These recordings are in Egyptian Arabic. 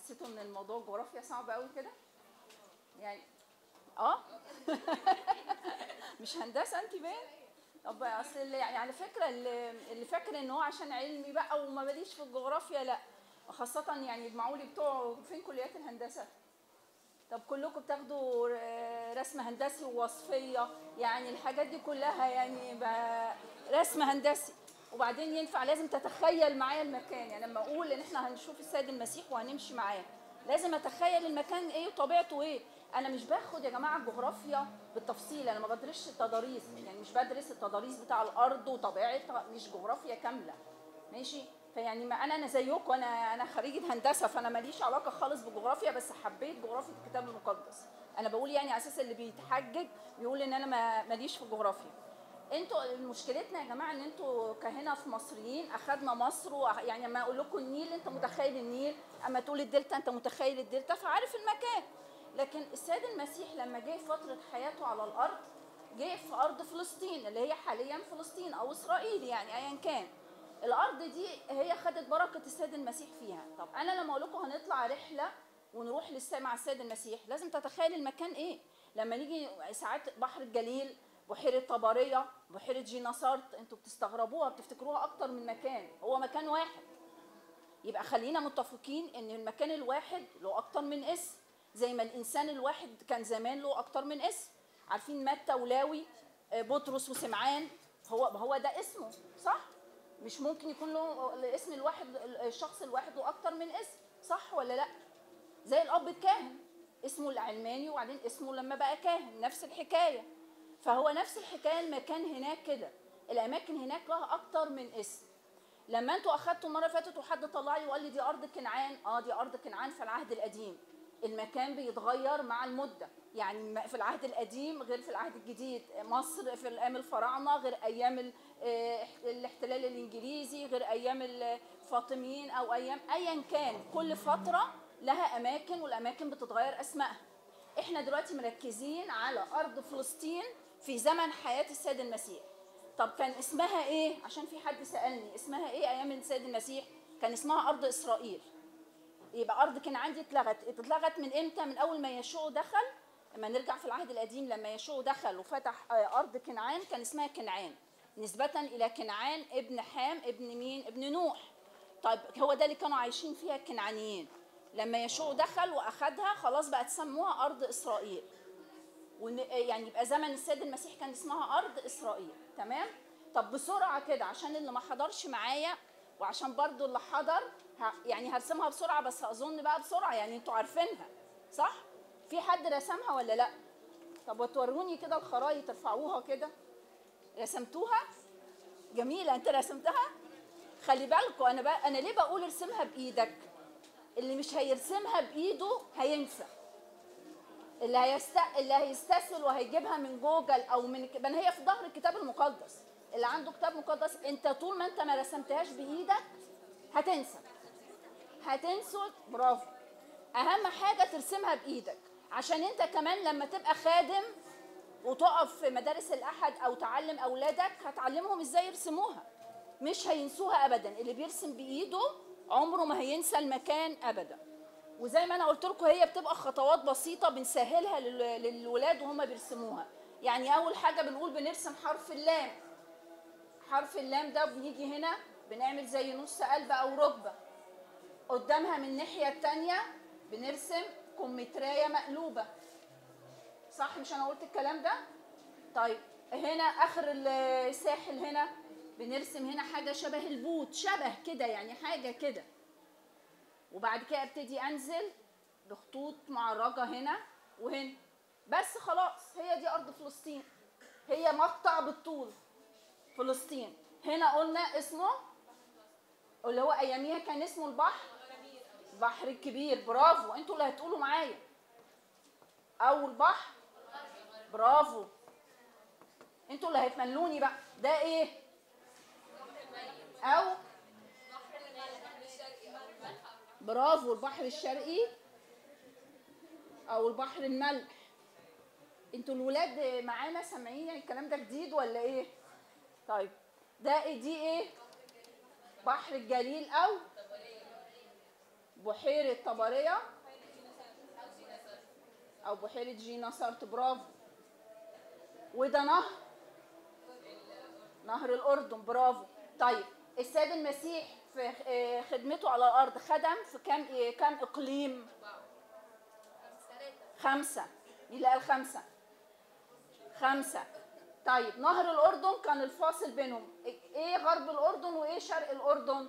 حسيتوا ان الموضوع جغرافيا صعب قوي كده يعني اه مش هندسه انت باين طب اصل اللي يعني على فكره اللي, اللي فاكر ان هو عشان علمي بقى وما ماليش في الجغرافيا لا خاصه يعني المعولي بتوعه فين كليات الهندسه طب كلكم بتاخدوا ر- رسم هندسي ووصفيه يعني الحاجات دي كلها يعني ب- رسم هندسي وبعدين ينفع لازم تتخيل معايا المكان يعني لما اقول ان احنا هنشوف السيد المسيح وهنمشي معاه لازم اتخيل المكان ايه وطبيعته ايه انا مش باخد يا جماعه الجغرافيا بالتفصيل انا ما بدرسش التضاريس يعني مش بدرس التضاريس بتاع الارض وطبيعتها مش جغرافيا كامله ماشي فيعني ما انا انا زيكم انا انا خريجه هندسه فانا ماليش علاقه خالص بالجغرافيا بس حبيت جغرافيا الكتاب المقدس انا بقول يعني على اساس اللي بيتحجج بيقول ان انا ما- ماليش في الجغرافيا انتوا مشكلتنا يا جماعه ان انتوا كهنا في مصريين اخدنا مصر وأخ- يعني اما اقول لكم النيل انت متخيل النيل اما تقول الدلتا انت متخيل الدلتا فعارف المكان لكن السيد المسيح لما جه فتره حياته على الارض جه في ارض فلسطين اللي هي حاليا فلسطين او اسرائيل يعني ايا كان الارض دي هي خدت بركه السيد المسيح فيها طب انا لما اقول لكم هنطلع رحله ونروح للسماء مع السيد المسيح لازم تتخيل المكان ايه لما نيجي ساعات بحر الجليل بحيره طبريه بحيره جيناصارت انتوا بتستغربوها بتفتكروها اكتر من مكان هو مكان واحد يبقى خلينا متفقين ان المكان الواحد له اكتر من اسم زي ما الانسان الواحد كان زمان له اكتر من اسم عارفين متى ولاوي آه، بطرس وسمعان هو هو ده اسمه صح مش ممكن يكون له الاسم الواحد الشخص الواحد له اكتر من اسم صح ولا لا زي الاب الكاهن اسمه العلماني وبعدين اسمه لما بقى كاهن نفس الحكايه فهو نفس الحكايه المكان هناك كده الاماكن هناك لها اكتر من اسم لما انتوا اخدتوا المره اللي فاتت وحد طلع لي وقال لي دي ارض كنعان اه دي ارض كنعان في العهد القديم المكان بيتغير مع المده يعني م- في العهد القديم غير في العهد الجديد مصر في ايام الفراعنه غير ايام ال- آه، الاحتلال الانجليزي غير ايام الفاطميين او ايام ايا كان كل فتره لها اماكن والاماكن بتتغير اسمائها احنا دلوقتي مركزين على ارض فلسطين في زمن حياه السيد المسيح طب كان اسمها ايه عشان في حد سالني اسمها ايه ايام السيد المسيح كان اسمها ارض اسرائيل يبقى ارض كنعان دي اتلغت اتلغت من امتى من اول ما يشوع دخل لما نرجع في العهد القديم لما يشوع دخل وفتح آه، ارض كنعان كان اسمها كنعان نسبة إلى كنعان ابن حام ابن مين ابن نوح طيب هو ده اللي كانوا عايشين فيها الكنعانيين لما يشوع دخل واخدها خلاص بقت سموها ارض اسرائيل ون- يعني يبقى زمن السيد المسيح كان اسمها ارض اسرائيل تمام طب بسرعه كده عشان اللي ما حضرش معايا وعشان برضو اللي حضر ه- يعني هرسمها بسرعه بس اظن بقى بسرعه يعني انتوا عارفينها صح في حد رسمها ولا لا طب وتوروني كده الخرايط ارفعوها كده رسمتوها جميله انت رسمتها خلي بالكوا انا بقى انا ليه بقول ارسمها بايدك اللي مش هيرسمها بايده هينسى اللي هيست... اللي هيستسهل وهيجيبها من جوجل او من ك- ما هي في ظهر الكتاب المقدس اللي عنده كتاب مقدس انت طول ما انت ما رسمتهاش بايدك هتنسى هتنسوا برافو اهم حاجه ترسمها بايدك عشان انت كمان لما تبقى خادم وتقف في مدارس الاحد او تعلم اولادك هتعلمهم ازاي يرسموها مش هينسوها ابدا اللي بيرسم بايده عمره ما هينسى المكان ابدا وزي ما انا قلت لكم هي بتبقى خطوات بسيطه بنسهلها لل- للولاد وهم بيرسموها يعني اول حاجه بنقول بنرسم حرف اللام حرف اللام ده بنيجي هنا بنعمل زي نص قلب او ركبه قدامها من الناحيه التانية بنرسم كمثريه مقلوبه صح مش انا قلت الكلام ده طيب هنا اخر الساحل هنا بنرسم هنا حاجه شبه البوت شبه كده يعني حاجه كده وبعد كده ابتدي انزل بخطوط معرجه هنا وهنا بس خلاص هي دي ارض فلسطين هي مقطع بالطول فلسطين هنا قلنا اسمه اللي هو اياميها كان اسمه البحر البحر الكبير برافو انتوا اللي هتقولوا معايا اول بحر برافو انتوا اللي هتملوني بقى ده ايه او برافو البحر الشرقي او البحر الملح انتوا الولاد معانا سامعين يعني الكلام ده جديد ولا ايه طيب ده ايه دي ايه بحر الجليل او بحيرة طبرية أو بحيرة جينا سارت برافو وده نهر نهر الأردن برافو طيب السيد المسيح في آه، خدمته على الأرض خدم في كام آه، كام إقليم؟ خمسة مين اللي قال خمسة؟ خمسة طيب نهر الأردن كان الفاصل بينهم إيه غرب الأردن وإيه شرق الأردن؟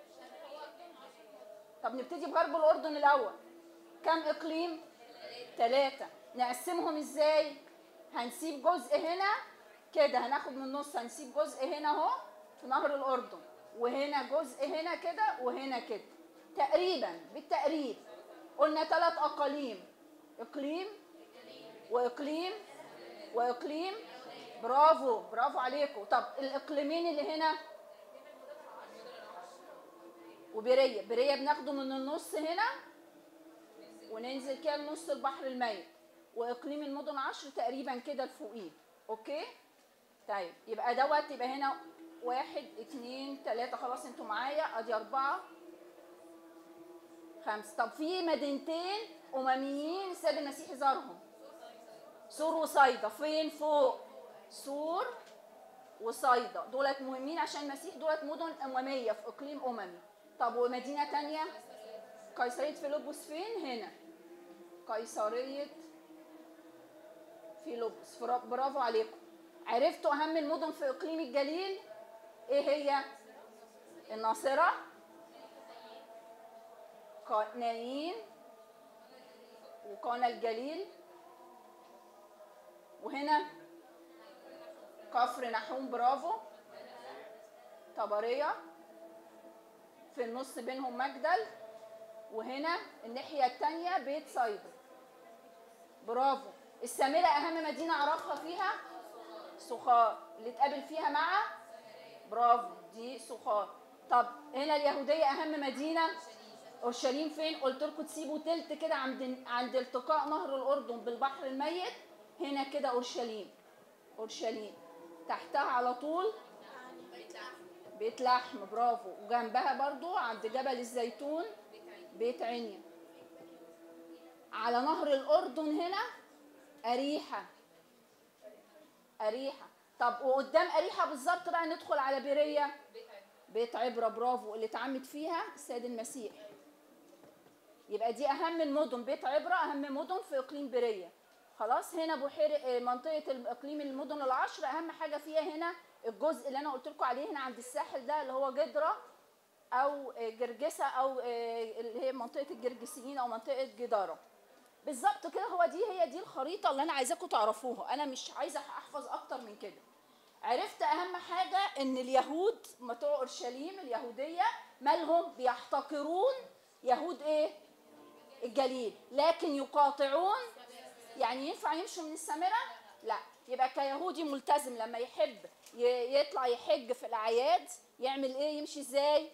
طب نبتدي بغرب الأردن الأول كم إقليم؟ ثلاثة نقسمهم إزاي؟ هنسيب جزء هنا كده هناخد من النص هنسيب جزء هنا أهو في نهر الأردن وهنا جزء هنا كده وهنا كده تقريبا بالتقريب قلنا ثلاث أقاليم إقليم وإقليم وإقليم برافو برافو عليكم طب الإقليمين اللي هنا وبرية برية بناخده من النص هنا وننزل كده لنص البحر الميت واقليم المدن عشر تقريبا كده لفوقيه اوكي طيب يبقى دوت يبقى هنا واحد اتنين تلاتة خلاص انتوا معايا ادي اربعة خمسة طب في مدينتين امميين السيد المسيح زارهم سور وصيدا فين فوق سور وصيدا دولت مهمين عشان المسيح دولت مدن اممية في اقليم اممي طب ومدينة تانية قيصرية فيلبس فين هنا قيصرية فيلبس فرا- برافو عليكم عرفتوا اهم المدن في اقليم الجليل ايه هي الناصرة قنايين وقنا الجليل وهنا كفر نحوم برافو طبرية في النص بينهم مجدل وهنا الناحية التانية بيت صيدا برافو السامرة أهم مدينة أعرفها فيها سخار اللي اتقابل فيها مع برافو دي سخار طب هنا اليهودية أهم مدينة أورشليم فين؟ قلت لكم تسيبوا تلت كده عند عند التقاء نهر الأردن بالبحر الميت هنا كده أورشليم أورشليم تحتها على طول بيت لحم برافو وجنبها برضو عند جبل الزيتون بيت عنيا على نهر الأردن هنا أريحة أريحة طب وقدام أريحة بالظبط بقى ندخل على بيرية بيت عبرة برافو اللي اتعمد فيها السيد المسيح يبقى دي أهم المدن بيت عبرة أهم مدن في إقليم بيرية خلاص هنا بحيرة آه، منطقة الإقليم المدن العشر أهم حاجة فيها هنا الجزء اللي أنا قلت لكم عليه هنا عند الساحل ده اللي هو جدرة او جرجسه او اللي هي منطقه الجرجسيين او منطقه جداره بالظبط كده هو دي هي دي الخريطه اللي انا عايزاكم تعرفوها انا مش عايزه احفظ اكتر من كده عرفت اهم حاجه ان اليهود بتوع اورشليم اليهوديه مالهم بيحتقرون يهود ايه الجليل لكن يقاطعون يعني ينفع يمشوا من السامره لا يبقى كيهودي ملتزم لما يحب ي- يطلع يحج في الاعياد يعمل ايه يمشي ازاي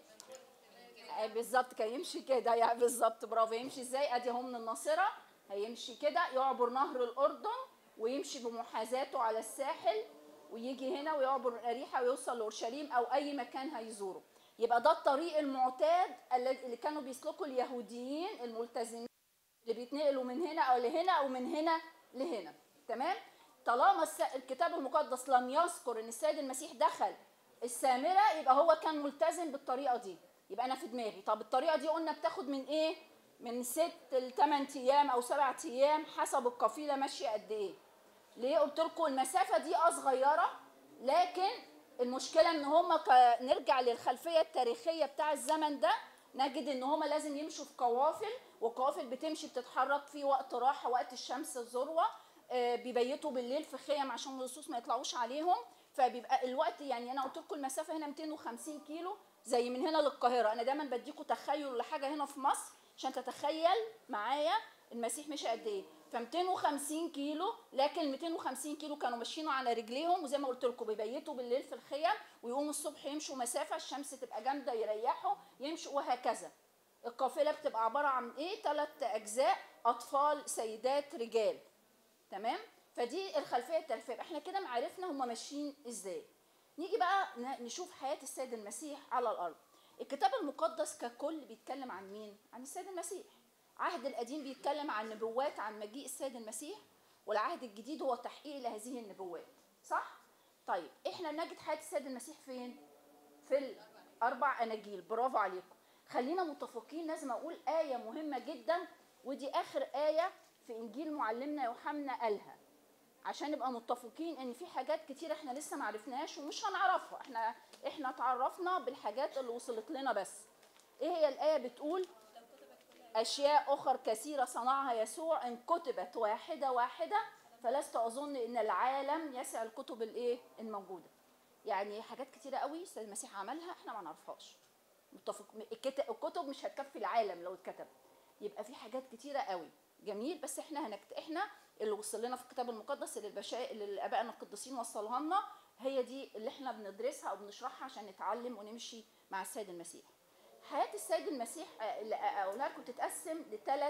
أي بالظبط كان يمشي كده يعني بالظبط برافو يمشي ازاي ادي اهو من الناصره هيمشي كده يعبر نهر الاردن ويمشي بمحاذاته على الساحل ويجي هنا ويعبر اريحه ويوصل لاورشليم او اي مكان هيزوره يبقى ده الطريق المعتاد الذي- اللي كانوا بيسلكوا اليهوديين الملتزمين اللي بيتنقلوا من هنا او لهنا او من هنا لهنا تمام طالما الس- الكتاب المقدس لم يذكر ان السيد المسيح دخل السامره يبقى هو كان ملتزم بالطريقه دي يبقى انا في دماغي طب الطريقه دي قلنا بتاخد من ايه من ست لثمان ايام او سبعة ايام حسب القفيله ماشيه قد ايه ليه قلت لكم المسافه دي اه صغيره لكن المشكله ان هما ك... نرجع للخلفيه التاريخيه بتاع الزمن ده نجد ان هما لازم يمشوا في قوافل والقوافل بتمشي بتتحرك في وقت راحه وقت الشمس الذروه آه، بيبيتوا بالليل في خيم عشان اللصوص ما يطلعوش عليهم فبيبقى الوقت يعني انا قلت لكم المسافه هنا 250 كيلو زي من هنا للقاهره انا دايما بديكم تخيل لحاجه هنا في مصر عشان تتخيل معايا المسيح مشى قد ايه ف 250 كيلو لكن 250 كيلو كانوا ماشيين على رجليهم وزي ما قلت لكم بيبيتوا بالليل في الخيم ويقوموا الصبح يمشوا مسافه الشمس تبقى جامده يريحوا يمشوا وهكذا القافله بتبقى عباره عن ايه ثلاث اجزاء اطفال سيدات رجال تمام فدي الخلفيه التاريخيه يبقى احنا كده عرفنا هم ماشيين ازاي نيجي بقى ن- نشوف حياه السيد المسيح على الارض الكتاب المقدس ككل بيتكلم عن مين عن السيد المسيح العهد القديم بيتكلم عن نبوات عن مجيء السيد المسيح والعهد الجديد هو تحقيق لهذه النبوات صح طيب احنا نجد حياه السيد المسيح فين في الاربع اناجيل برافو عليكم خلينا متفقين لازم اقول ايه مهمه جدا ودي اخر ايه في انجيل معلمنا يوحنا قالها عشان نبقى متفقين ان في حاجات كتير احنا لسه ما عرفناهاش ومش هنعرفها احنا احنا اتعرفنا بالحاجات اللي وصلت لنا بس ايه هي الايه بتقول اشياء اخر كثيره صنعها يسوع ان كتبت واحده واحده فلست اظن ان العالم يسع الكتب الايه الموجوده يعني حاجات كتيره قوي السيد المسيح عملها احنا ما نعرفهاش متفق الكت- الكتب مش هتكفي العالم لو اتكتب يبقى في حاجات كتيره قوي جميل بس احنا هنكت... احنا اللي وصل لنا في الكتاب المقدس اللي البشا... اللي ابائنا القديسين وصلها لنا هي دي اللي احنا بندرسها او بنشرحها عشان نتعلم ونمشي مع السيد المسيح حياه السيد المسيح آه، اللي اقولها لكم تتقسم لثلاث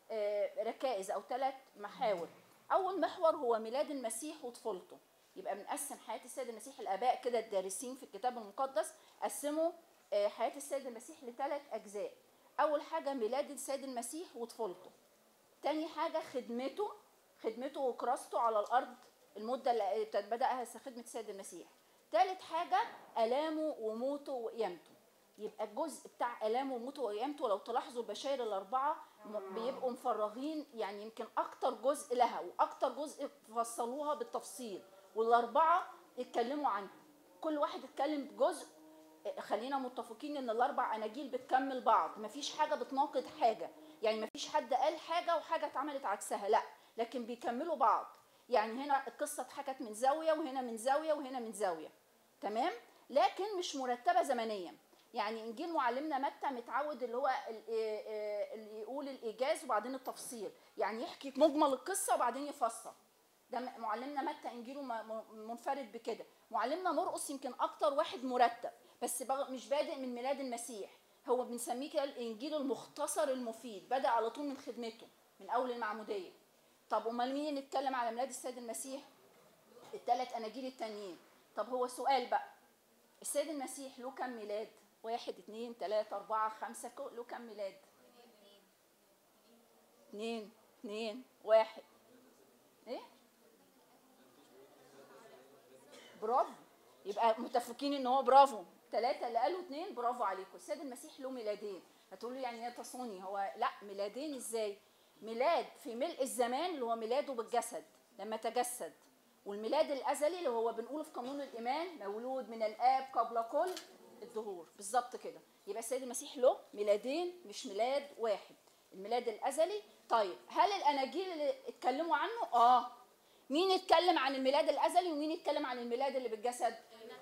ركائز او ثلاث محاور اول محور هو ميلاد المسيح وطفولته يبقى بنقسم حياه السيد المسيح الاباء كده الدارسين في الكتاب المقدس قسموا آه، حياه السيد المسيح لثلاث اجزاء اول حاجه ميلاد السيد المسيح وطفولته تاني حاجه خدمته خدمته وكراسته على الارض المده اللي بداها خدمه السيد المسيح تالت حاجه الامه وموته وقيامته يبقى الجزء بتاع الامه وموته وقيامته لو تلاحظوا البشائر الاربعه م- بيبقوا مفرغين يعني يمكن اكتر جزء لها واكتر جزء فصلوها بالتفصيل والاربعه اتكلموا عنها كل واحد اتكلم بجزء خلينا متفقين ان الاربع اناجيل بتكمل بعض مفيش حاجه بتناقض حاجه يعني مفيش حد قال حاجه وحاجه اتعملت عكسها لا لكن بيكملوا بعض يعني هنا القصه اتحكت من زاويه وهنا من زاويه وهنا من زاويه تمام لكن مش مرتبه زمنيا يعني انجيل معلمنا متى متعود اللي هو ال- إيه- إيه اللي يقول الايجاز وبعدين التفصيل يعني يحكي مجمل القصه وبعدين يفصل ده م- معلمنا متى انجيله م- م- منفرد بكده معلمنا مرقس يمكن اكتر واحد مرتب بس بغ- مش بادئ من ميلاد المسيح هو بنسميه كده الانجيل المختصر المفيد بدا على طول من خدمته من اول المعموديه طب امال مين اللي اتكلم على ميلاد السيد المسيح الثلاث اناجيل التانيين طب هو سؤال بقى السيد المسيح له كم ميلاد واحد اتنين تلاتة أربعة خمسة كو- له كم ميلاد اتنين اتنين واحد ايه برافو يبقى متفقين ان هو برافو ثلاثة اللي قالوا اتنين برافو عليكم السيد المسيح له ميلادين هتقولوا يعني ايه تصوني هو لا ميلادين ازاي ميلاد في ملء الزمان اللي هو ميلاده بالجسد لما تجسد والميلاد الازلي اللي هو بنقوله في قانون الايمان مولود من الاب قبل كل الظهور بالظبط كده يبقى السيد المسيح له ميلادين مش ميلاد واحد الميلاد الازلي طيب هل الاناجيل اللي اتكلموا عنه اه مين اتكلم عن الميلاد الازلي ومين اتكلم عن الميلاد اللي بالجسد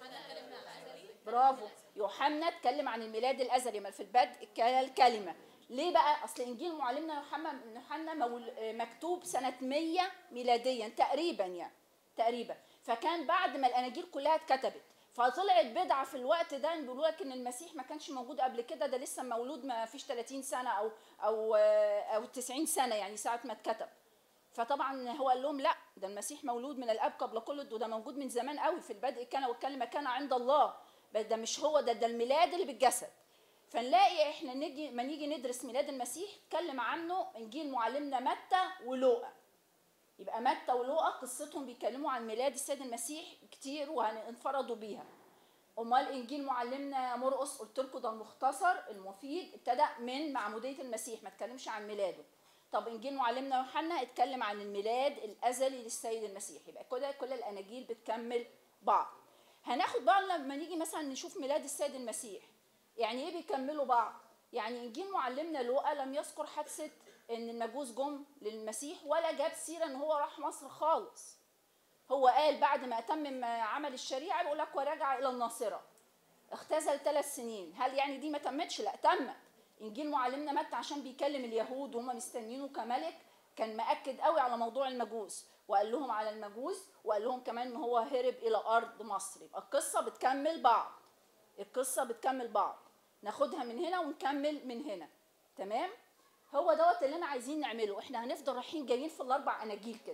برافو يوحنا اتكلم عن الميلاد الازلي ما في البدء كان الكلمه ليه بقى اصل انجيل معلمنا يوحنا يوحنا مول- مكتوب سنه 100 ميلاديا تقريبا يعني تقريبا فكان بعد ما الاناجيل كلها اتكتبت فطلعت بدعه في الوقت ده إن بيقولوا لك ان المسيح ما كانش موجود قبل كده ده لسه مولود ما فيش 30 سنه او او او 90 سنه يعني ساعه ما اتكتب فطبعا هو قال لهم لا ده المسيح مولود من الاب قبل كل ده موجود من زمان قوي في البدء كان والكلمه كان عند الله بس ده مش هو ده ده الميلاد اللي بالجسد فنلاقي احنا نيجي ما نيجي ندرس ميلاد المسيح اتكلم عنه انجيل معلمنا متى ولوقا يبقى متى ولوقا قصتهم بيتكلموا عن ميلاد السيد المسيح كتير وانفردوا بيها امال انجيل معلمنا مرقس قلت لكم ده المختصر المفيد ابتدى من معموديه المسيح ما اتكلمش عن ميلاده طب انجيل معلمنا يوحنا اتكلم عن الميلاد الازلي للسيد المسيح يبقى كده كل الاناجيل بتكمل بعض هناخد بقى لما نيجي مثلا نشوف ميلاد السيد المسيح يعني ايه بيكملوا بعض يعني انجيل معلمنا لوقا لم يذكر حادثه ان المجوس جم للمسيح ولا جاب سيره ان هو راح مصر خالص هو قال بعد ما اتمم عمل الشريعه بيقول لك ورجع الى الناصره اختزل ثلاث سنين هل يعني دي ما تمتش لا تمت انجيل معلمنا متى عشان بيكلم اليهود وهم مستنيينه كملك كان مأكد قوي على موضوع المجوس وقال لهم على المجوس وقال لهم كمان ان هو هرب الى ارض مصر يبقى القصه بتكمل بعض القصه بتكمل بعض ناخدها من هنا ونكمل من هنا تمام هو دوت اللي انا عايزين نعمله احنا هنفضل رايحين جايين في الاربع اناجيل كده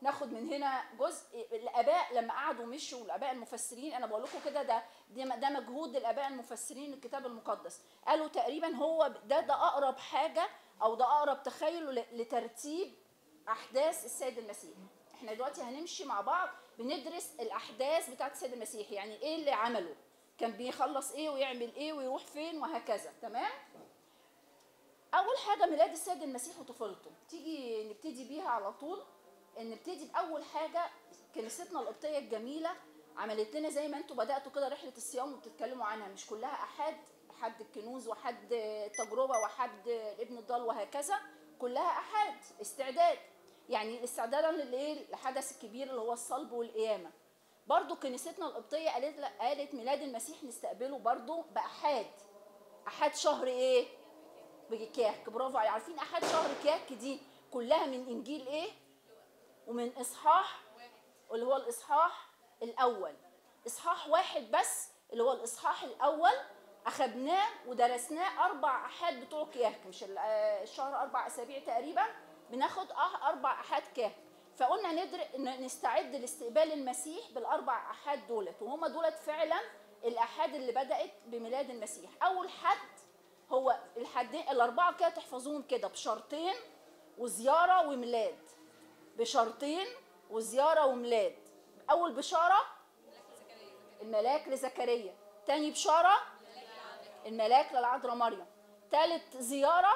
ناخد من هنا جزء الاباء لما قعدوا مشوا الاباء المفسرين انا بقول لكم كده ده ده مجهود الاباء المفسرين للكتاب المقدس قالوا تقريبا هو ده ده اقرب حاجه او ده اقرب تخيل لترتيب احداث السيد المسيح احنا دلوقتي هنمشي مع بعض بندرس الاحداث بتاعت السيد المسيح يعني ايه اللي عمله كان بيخلص ايه ويعمل ايه ويروح فين وهكذا تمام اول حاجه ميلاد السيد المسيح وطفولته تيجي نبتدي بيها على طول نبتدي باول حاجه كنيستنا القبطيه الجميله عملت لنا زي ما انتم بداتوا كده رحله الصيام وبتتكلموا عنها مش كلها احاد حد الكنوز وحد التجربه وحد ابن الضال وهكذا كلها احاد استعداد يعني استعدادا للايه الحدث الكبير اللي هو الصلب والقيامه برضو كنيستنا القبطيه قالت قالت ميلاد المسيح نستقبله برضو باحاد احاد شهر ايه بكياك برافو عليكم عارفين احاد شهر كياك دي كلها من انجيل ايه ومن اصحاح اللي هو الاصحاح الاول اصحاح واحد بس اللي هو الاصحاح الاول اخدناه ودرسناه اربع احاد بتوع كياك مش الشهر اربع اسابيع تقريبا بناخد اربع احاد كياك فقلنا ندر... نستعد لاستقبال المسيح بالاربع احاد دولت وهم دولت فعلا الاحاد اللي بدات بميلاد المسيح اول حد هو الحدين الاربعه كده تحفظوهم كده بشرطين وزياره وميلاد بشرطين وزياره وميلاد اول بشاره الملاك لزكريا تاني بشاره الملاك للعذراء مريم تالت زياره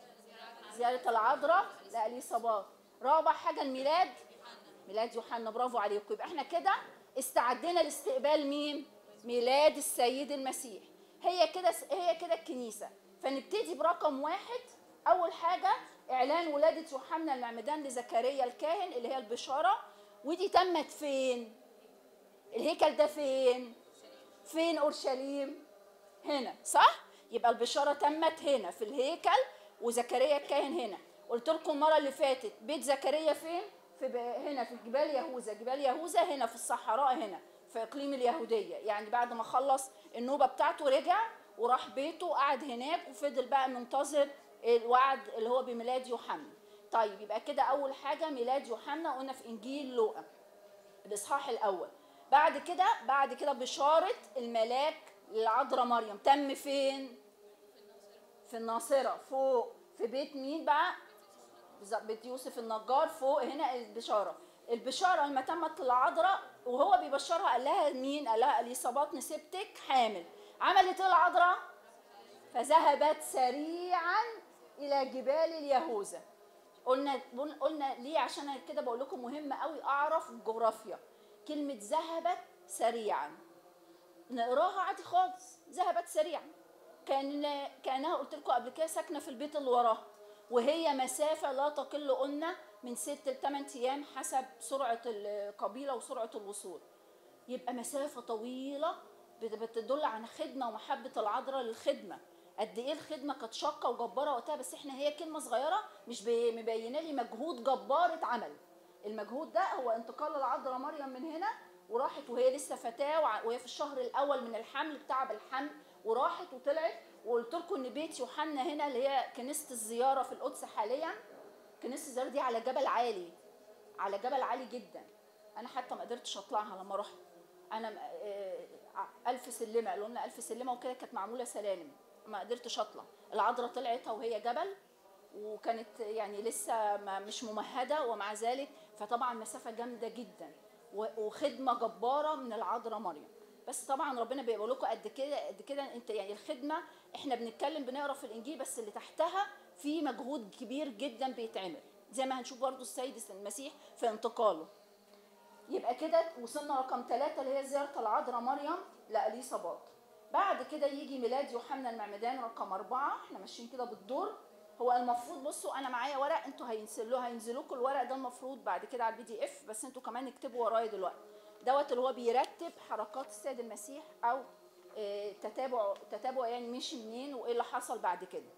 زياره العذراء لاليصابات رابع حاجه الميلاد ميلاد يوحنا برافو عليكم يبقى احنا كده استعدينا لاستقبال مين ميلاد السيد المسيح هي كده هي كده الكنيسه فنبتدي برقم واحد اول حاجه اعلان ولاده يوحنا المعمدان لزكريا الكاهن اللي هي البشاره ودي تمت فين الهيكل ده فين فين اورشليم هنا صح يبقى البشاره تمت هنا في الهيكل وزكريا الكاهن هنا قلت لكم المره اللي فاتت بيت زكريا فين في هنا في جبال يهوذا جبال يهوذا هنا في الصحراء هنا في اقليم اليهوديه يعني بعد ما خلص النوبه بتاعته رجع وراح بيته وقعد هناك وفضل بقى منتظر الوعد اللي هو بميلاد يوحنا طيب يبقى كده اول حاجه ميلاد يوحنا قلنا في انجيل لوقا الاصحاح الاول بعد كده بعد كده بشاره الملاك للعذراء مريم تم فين في الناصره فوق في بيت مين بقى بيت يوسف النجار فوق هنا البشاره البشاره لما تمت للعذراء وهو بيبشرها قال لها مين قال لها اليصابات نسيبتك حامل عملت ايه العذراء فذهبت سريعا الى جبال اليهوذا قلنا قلنا ليه عشان انا كده بقول لكم مهم قوي اعرف الجغرافيا كلمه ذهبت سريعا نقراها عادي خالص ذهبت سريعا كان كانها قلت لكم قبل كده ساكنه في البيت اللي وراها وهي مسافه لا تقل قلنا من ست لثمان ايام حسب سرعه القبيله وسرعه الوصول يبقى مسافه طويله بتدل عن خدمه ومحبه العذراء للخدمه قد ايه الخدمه كانت شاقه وجباره وقتها بس احنا هي كلمه صغيره مش مبينه لي مجهود جبار اتعمل المجهود ده هو انتقال العذراء مريم من هنا وراحت وهي لسه فتاه وهي في الشهر الاول من الحمل بتاع الحمل وراحت وطلعت وقلت لكم ان بيت يوحنا هنا اللي هي كنيسه الزياره في القدس حاليا كنيسه الزياره دي على جبل عالي على جبل عالي جدا انا حتى ما قدرتش اطلعها لما رحت انا ألف سلمه قالوا لنا ألف سلمه وكده كانت معموله سلالم ما قدرتش اطلع العذراء طلعتها وهي جبل وكانت يعني لسه ما مش ممهده ومع ذلك فطبعا مسافه جامده جدا وخدمه جباره من العذراء مريم بس طبعا ربنا بيقول لكم قد كده قد كده انت يعني الخدمه احنا بنتكلم بنقرا في الانجيل بس اللي تحتها في مجهود كبير جدا بيتعمل زي ما هنشوف برضو السيد المسيح في انتقاله يبقى كده وصلنا رقم ثلاثة اللي هي زيارة العذراء مريم لأليصابات بعد كده يجي ميلاد يوحنا المعمدان رقم أربعة احنا ماشيين كده بالدور هو المفروض بصوا انا معايا ورق انتوا هينزلوا هينزلوا لكم الورق ده المفروض بعد كده على البي دي اف بس انتوا كمان اكتبوا ورايا دلوقتي دوت اللي هو بيرتب حركات السيد المسيح او اه تتابع تتابع يعني مشي منين وايه اللي حصل بعد كده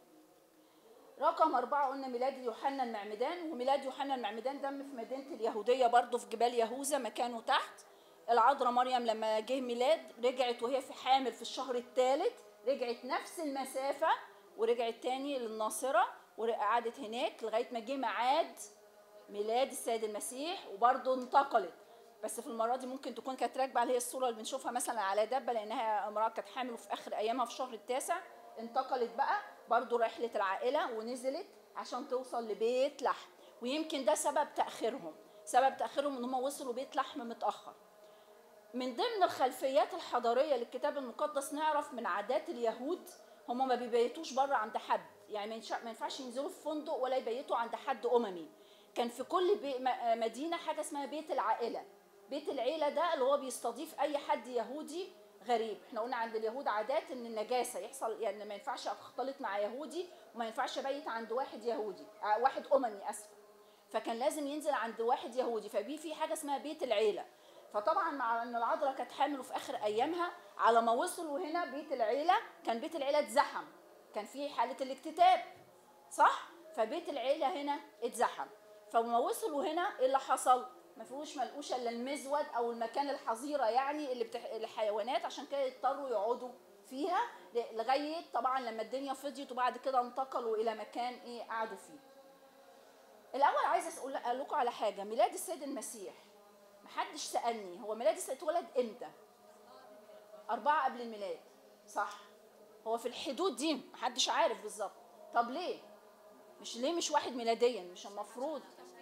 رقم أربعة قلنا ميلاد يوحنا المعمدان وميلاد يوحنا المعمدان دم في مدينة اليهودية برضه في جبال يهوذا مكانه تحت العذراء مريم لما جه ميلاد رجعت وهي في حامل في الشهر الثالث رجعت نفس المسافة ورجعت تاني للناصرة وقعدت هناك لغاية ما جه ميعاد ميلاد السيد المسيح وبرضه انتقلت بس في المره دي ممكن تكون كانت راكبه اللي هي الصوره اللي بنشوفها مثلا على دبه لانها امراه كانت حامل في اخر ايامها في الشهر التاسع انتقلت بقى برضه رحله العائله ونزلت عشان توصل لبيت لحم ويمكن ده سبب تاخيرهم سبب تاخيرهم ان هم وصلوا بيت لحم متاخر من ضمن الخلفيات الحضاريه للكتاب المقدس نعرف من عادات اليهود هم ما بيبيتوش بره عند حد يعني ما ينشا- ما ينفعش ينزلوا في فندق ولا يبيتوا عند حد اممي كان في كل بي م- مدينه حاجه اسمها بيت العائله بيت العيله ده اللي هو بيستضيف اي حد يهودي غريب احنا قلنا عند اليهود عادات ان النجاسه يحصل يعني ما ينفعش اختلط مع يهودي وما ينفعش ابيت عند واحد يهودي آه، واحد اممي اسفه فكان لازم ينزل عند واحد يهودي فبي في حاجه اسمها بيت العيله فطبعا مع ان العذراء كانت حامل في اخر ايامها على ما وصلوا هنا بيت العيله كان بيت العيله اتزحم كان في حاله الاكتتاب صح فبيت العيله هنا اتزحم فلما وصلوا هنا ايه اللي حصل ما فيهوش ملقوش الا المزود او المكان الحظيره يعني اللي بتح... الحيوانات عشان كده يضطروا يقعدوا فيها ل- لغايه طبعا لما الدنيا فضيت وبعد كده انتقلوا الى مكان ايه قعدوا فيه الاول عايزه اقول أقول لكم على حاجه ميلاد السيد المسيح محدش سالني هو ميلاد السيد اتولد امتى أربعة قبل الميلاد صح هو في الحدود دي محدش عارف بالظبط طب ليه مش ليه مش واحد ميلاديا مش المفروض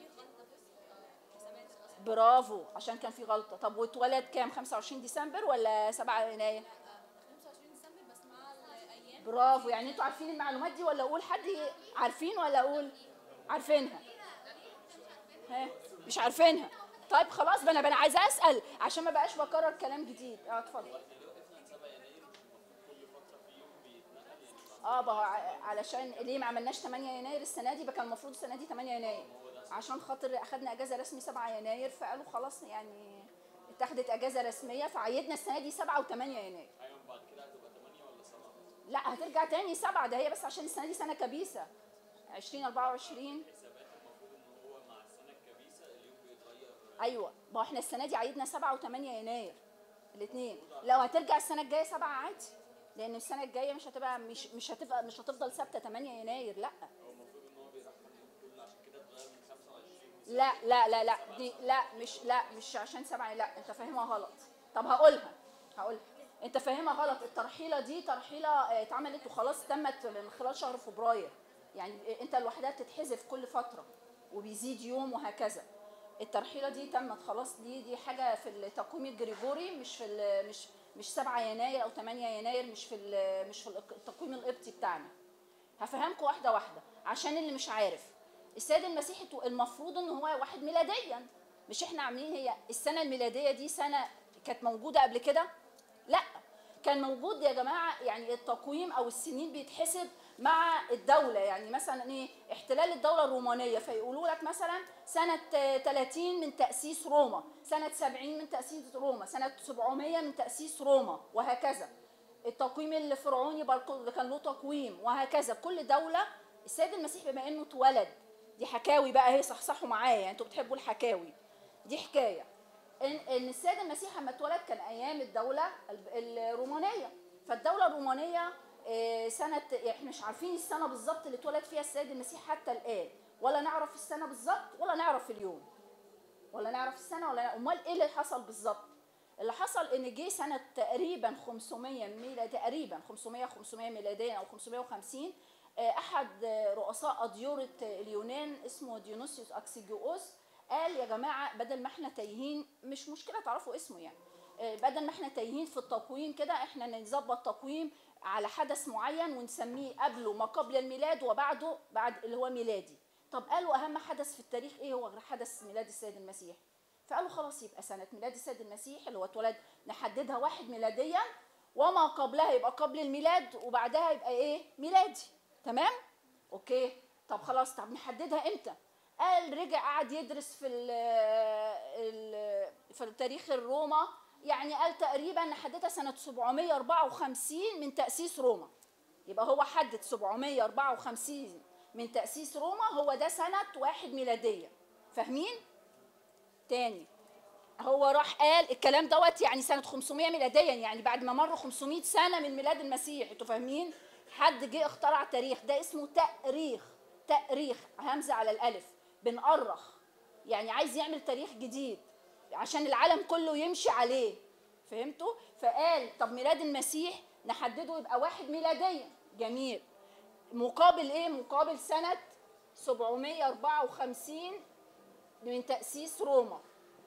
برافو عشان كان في غلطة طب واتولد كام 25 ديسمبر ولا 7 يناير 25 ديسمبر بس مع الايام برافو يعني انتوا عارفين المعلومات دي ولا اقول حد ي- عارفين ولا اقول عارفينها ها مش عارفينها طيب خلاص بقى انا انا عايزه اسال عشان ما بقاش بكرر كلام جديد اه اتفضل اه بقى ع- علشان ليه ما عملناش 8 يناير السنه دي بقى كان المفروض السنه دي 8 يناير عشان خاطر اخدنا اجازه رسمي 7 يناير فقالوا خلاص يعني اتخذت اجازه رسميه فعيدنا السنه دي 7 و8 يناير ايوه بعد كده هتبقى 8 ولا 7 لا هترجع تاني سبعة ده هي بس عشان السنة دي سنة كبيسة 2024 حسابات المفروض ان هو مع السنه الكبيسه اليوم بيتغير ايوه ما هو احنا السنة دي عيدنا 7 و8 يناير الاثنين لو هترجع السنة الجاية 7 عادي لأن السنة الجاية مش هتبقى مش مش هتبقى مش هتفضل ثابتة 8 يناير لا هو المفروض ان هو بيرحم اليوم كله عشان كده اتغير من 25 لا لا لا لا دي لا مش لا مش عشان سبعة لا انت فاهمها غلط طب هقولها هقولها انت فاهمها غلط الترحيله دي ترحيله اه، اتعملت وخلاص تمت من خلال شهر فبراير يعني انت الوحدات تتحذف كل فتره وبيزيد يوم وهكذا الترحيله دي تمت خلاص دي دي حاجه في التقويم الجريجوري مش في ال- مش مش 7 يناير او 8 يناير مش في ال- مش في التقويم القبطي بتاعنا هفهمكم واحده واحده عشان اللي مش عارف السيد المسيح اتو- المفروض ان هو واحد ميلاديا مش احنا عاملين هي السنه الميلاديه دي سنه كانت موجوده قبل كده لا كان موجود يا جماعه يعني التقويم او السنين بيتحسب مع الدوله يعني مثلا ايه احتلال الدوله الرومانيه فيقولوا لك مثلا سنه آه، 30 من تاسيس روما سنه 70 من تاسيس روما سنه 700 من تاسيس روما وهكذا التقويم الفرعوني برضه اللي كان له تقويم وهكذا كل دوله السيد المسيح بما انه اتولد دي حكاوي بقى هي صحصحوا معايا يعني انتوا بتحبوا الحكاوي دي حكايه ان ان السيد المسيح لما اتولد كان ايام الدوله ال- الرومانيه فالدوله الرومانيه آه، سنه احنا مش عارفين السنه بالظبط اللي اتولد فيها السيد المسيح حتى الان ولا نعرف السنه بالظبط ولا نعرف اليوم ولا نعرف السنه ولا امال ايه اللي حصل بالظبط اللي حصل ان جه سنه تقريبا 500 ميلاد تقريبا 500 500 ميلاديا او 550 آه، احد آه، رؤساء اديوره آه، اليونان اسمه ديونيسيوس اكسيجيوس قال يا جماعه بدل ما احنا تايهين مش مشكله تعرفوا اسمه يعني آه، بدل ما احنا تايهين في التقويم كده احنا نظبط تقويم على حدث معين ونسميه قبله ما قبل الميلاد وبعده بعد اللي هو ميلادي طب قالوا اهم حدث في التاريخ ايه هو غير حدث ميلاد السيد المسيح فقالوا خلاص يبقى سنه ميلاد السيد المسيح اللي هو اتولد نحددها واحد ميلاديا وما قبلها يبقى قبل الميلاد وبعدها يبقى ايه ميلادي تمام اوكي طب خلاص طب نحددها امتى قال رجع قعد يدرس في ال ال في التاريخ الروما يعني قال تقريبا نحددها سنه 754 من تاسيس روما يبقى هو حدد 754 من تاسيس روما هو ده سنه واحد ميلاديه فاهمين تاني هو راح قال الكلام دوت يعني سنة 500 ميلاديا يعني بعد ما مر 500 سنة من ميلاد المسيح انتوا فاهمين؟ حد جه اخترع تاريخ ده اسمه تأريخ تأريخ همزة على الألف بنأرخ يعني عايز يعمل تاريخ جديد عشان العالم كله يمشي عليه فهمتوا فقال طب ميلاد المسيح نحدده يبقى واحد ميلاديا جميل مقابل ايه مقابل سنة 754 من تأسيس روما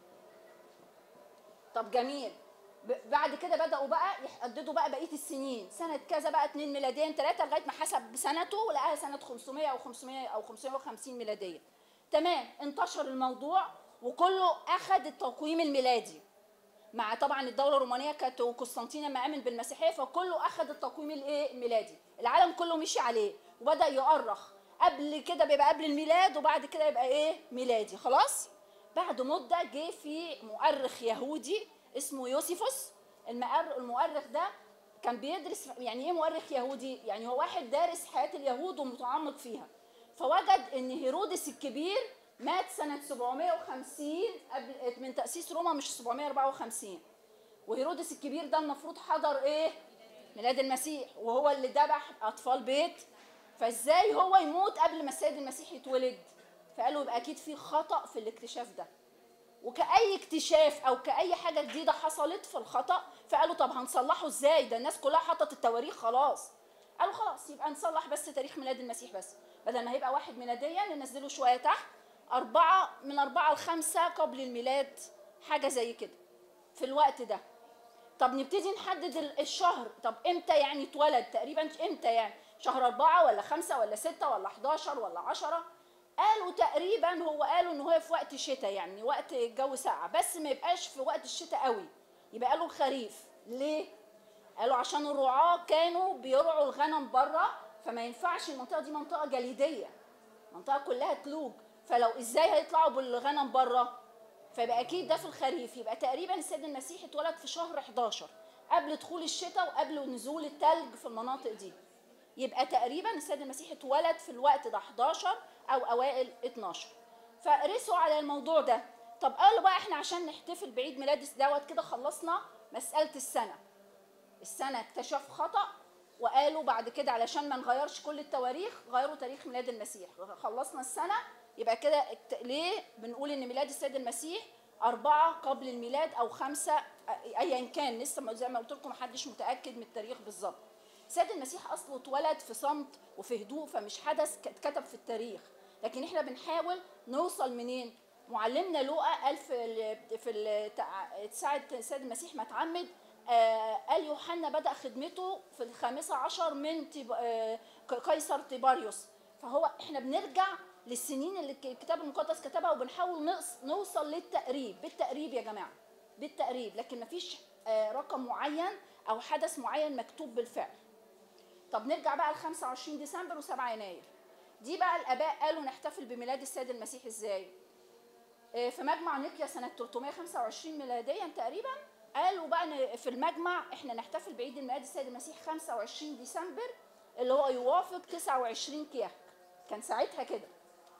طب جميل ب- بعد كده بدأوا بقى يحددوا بقى بقية السنين سنة كذا بقى اتنين ميلاديا ثلاثة لغاية ما حسب سنته لقاها سنة 500 أو 500 أو 550 ميلاديا تمام انتشر الموضوع وكله أخد التقويم الميلادي مع طبعا الدوله الرومانيه كانت وقسطنطين لما امن بالمسيحيه فكله اخذ التقويم الايه الميلادي العالم كله مشي عليه وبدا يؤرخ قبل كده بيبقى قبل الميلاد وبعد كده يبقى ايه ميلادي خلاص بعد مده جه في مؤرخ يهودي اسمه يوسيفوس المؤر- المؤرخ ده كان بيدرس يعني ايه مؤرخ يهودي يعني هو واحد دارس حياه اليهود ومتعمق فيها فوجد ان هيرودس الكبير مات سنة 750 قبل من تأسيس روما مش 754 وهيرودس الكبير ده المفروض حضر ايه؟ ميلاد المسيح وهو اللي ذبح أطفال بيت فازاي هو يموت قبل ما السيد المسيح يتولد؟ فقالوا يبقى أكيد في خطأ في الاكتشاف ده وكأي اكتشاف أو كأي حاجة جديدة حصلت في الخطأ فقالوا طب هنصلحه ازاي؟ ده الناس كلها حطت التواريخ خلاص قالوا خلاص يبقى نصلح بس تاريخ ميلاد المسيح بس بدل ما هيبقى واحد ميلاديا ننزله شوية تحت أربعة من أربعة لخمسة قبل الميلاد حاجة زي كده في الوقت ده طب نبتدي نحدد ال- الشهر طب امتى يعني اتولد تقريبا امتى يعني شهر أربعة ولا خمسة ولا ستة ولا 11 ولا عشرة قالوا تقريبا هو قالوا ان هو في وقت الشتاء يعني وقت الجو ساقع بس ما يبقاش في وقت الشتاء قوي يبقى قالوا الخريف ليه قالوا عشان الرعاة كانوا بيرعوا الغنم بره فما ينفعش المنطقة دي منطقة جليدية منطقة كلها تلوج فلو ازاي هيطلعوا بالغنم بره فيبقى اكيد ده في الخريف يبقى تقريبا السيد المسيح اتولد في شهر 11 قبل دخول الشتاء وقبل نزول التلج في المناطق دي يبقى تقريبا السيد المسيح اتولد في الوقت ده 11 او اوائل 12 فقرسوا على الموضوع ده طب قالوا بقى احنا عشان نحتفل بعيد ميلاد دوت كده خلصنا مسألة السنة السنة اكتشف خطأ وقالوا بعد كده علشان ما نغيرش كل التواريخ غيروا تاريخ ميلاد المسيح خلصنا السنة يبقى كده اكت- ليه بنقول ان ميلاد السيد المسيح أربعة قبل الميلاد أو خمسة أ- أيا كان لسه ما- زي ما قلت لكم محدش متأكد من التاريخ بالظبط السيد المسيح أصله اتولد في صمت وفي هدوء فمش حدث ك- اتكتب في التاريخ لكن احنا بنحاول نوصل منين معلمنا لوقا قال في ال- في ال- ساعة السيد المسيح ما اتعمد آه، قال يوحنا بدأ خدمته في الخامسة عشر من تيب- آه، ق- قيصر تيباريوس فهو احنا بنرجع للسنين اللي الك- الكتاب المقدس كتبها وبنحاول نقص- نوصل للتقريب بالتقريب يا جماعة بالتقريب لكن مفيش آه، رقم معين أو حدث معين مكتوب بالفعل طب نرجع بقى ل 25 ديسمبر و7 يناير دي بقى الآباء قالوا نحتفل بميلاد السيد المسيح ازاي آه، في مجمع نيقيا سنة 325 ميلاديا تقريبا قالوا بقى إن في المجمع احنا نحتفل بعيد الميلاد السيد المسيح 25 ديسمبر اللي هو يوافق 29 كياك كان ساعتها كده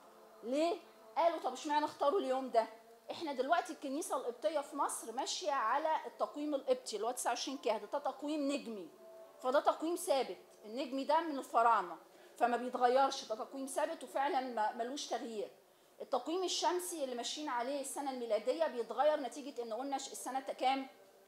ليه؟ قالوا طب اشمعنى اختاروا اليوم ده؟ احنا دلوقتي الكنيسه القبطيه في مصر ماشيه على التقويم القبطي اللي هو 29 كهده ده تقويم نجمي فده تقويم ثابت النجمي ده من الفراعنه فما بيتغيرش ده تقويم ثابت وفعلا ما- ملوش تغيير التقويم الشمسي اللي ماشيين عليه السنه الميلاديه بيتغير نتيجه ان قلنا ش- السنه كام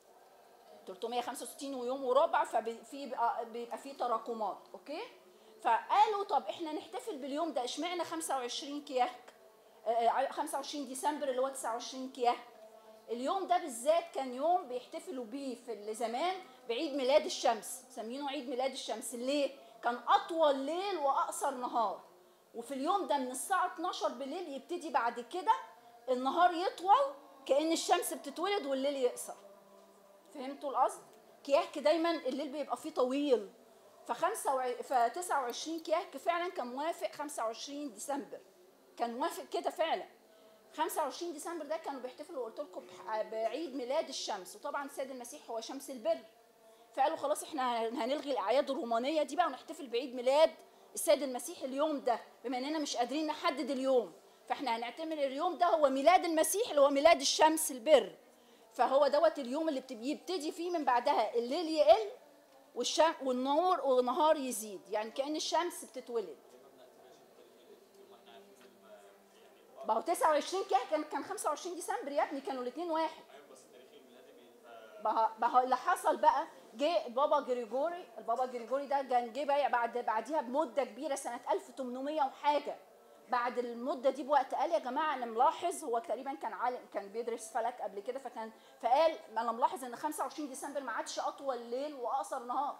365 ويوم وربع ففي بقى بيبقى فيه تراكمات اوكي فقالوا طب احنا نحتفل باليوم ده اشمعنى 25 كياك آه، آه، 25 ديسمبر اللي هو 29 كياك اليوم ده بالذات كان يوم بيحتفلوا بيه في الزمان بعيد ميلاد الشمس مسمينه عيد ميلاد الشمس ليه كان اطول ليل واقصر نهار وفي اليوم ده من الساعه 12 بالليل يبتدي بعد كده النهار يطول كأن الشمس بتتولد والليل يقصر فهمتوا القصد؟ كياك دايما الليل بيبقى فيه طويل ف ف 29 كياك فعلا كان موافق 25 ديسمبر كان موافق كده فعلا 25 ديسمبر ده كانوا بيحتفلوا قلت لكم بح- بعيد ميلاد الشمس وطبعا السيد المسيح هو شمس البر فقالوا خلاص احنا هنلغي الاعياد الرومانيه دي بقى ونحتفل بعيد ميلاد السيد المسيح اليوم ده بما اننا مش قادرين نحدد اليوم فاحنا هنعتبر اليوم ده هو ميلاد المسيح اللي هو ميلاد الشمس البر فهو دوت اليوم اللي بتب- يبتدي فيه من بعدها الليل يقل والشم والنور والنهار يزيد يعني كأن الشمس بتتولد ما هو 29 كده كان كان 25 ديسمبر يا ابني كانوا الاثنين واحد ايوه بس التاريخ الميلادي بيبقى ما هو- ما هو اللي حصل بقى جه بابا جريجوري البابا جريجوري ده كان جه بقى بعد بعديها بمده كبيره سنه 1800 وحاجه بعد المده دي بوقت قال يا جماعه انا ملاحظ هو تقريبا كان عالم كان بيدرس فلك قبل كده فكان فقال انا ملاحظ ان 25 ديسمبر ما عادش اطول ليل واقصر نهار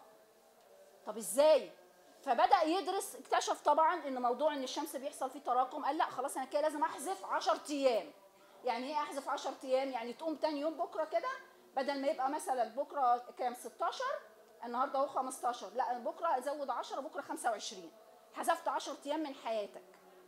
طب ازاي فبدا يدرس اكتشف طبعا ان موضوع ان الشمس بيحصل فيه تراكم قال لا خلاص انا كده لازم احذف 10 ايام يعني ايه احذف 10 ايام يعني تقوم تاني يوم بكره كده بدل ما يبقى مثلا بكره كام 16 النهارده اهو 15 لا بكره ازود 10 بكره 25 حذفت 10 ايام من حياتك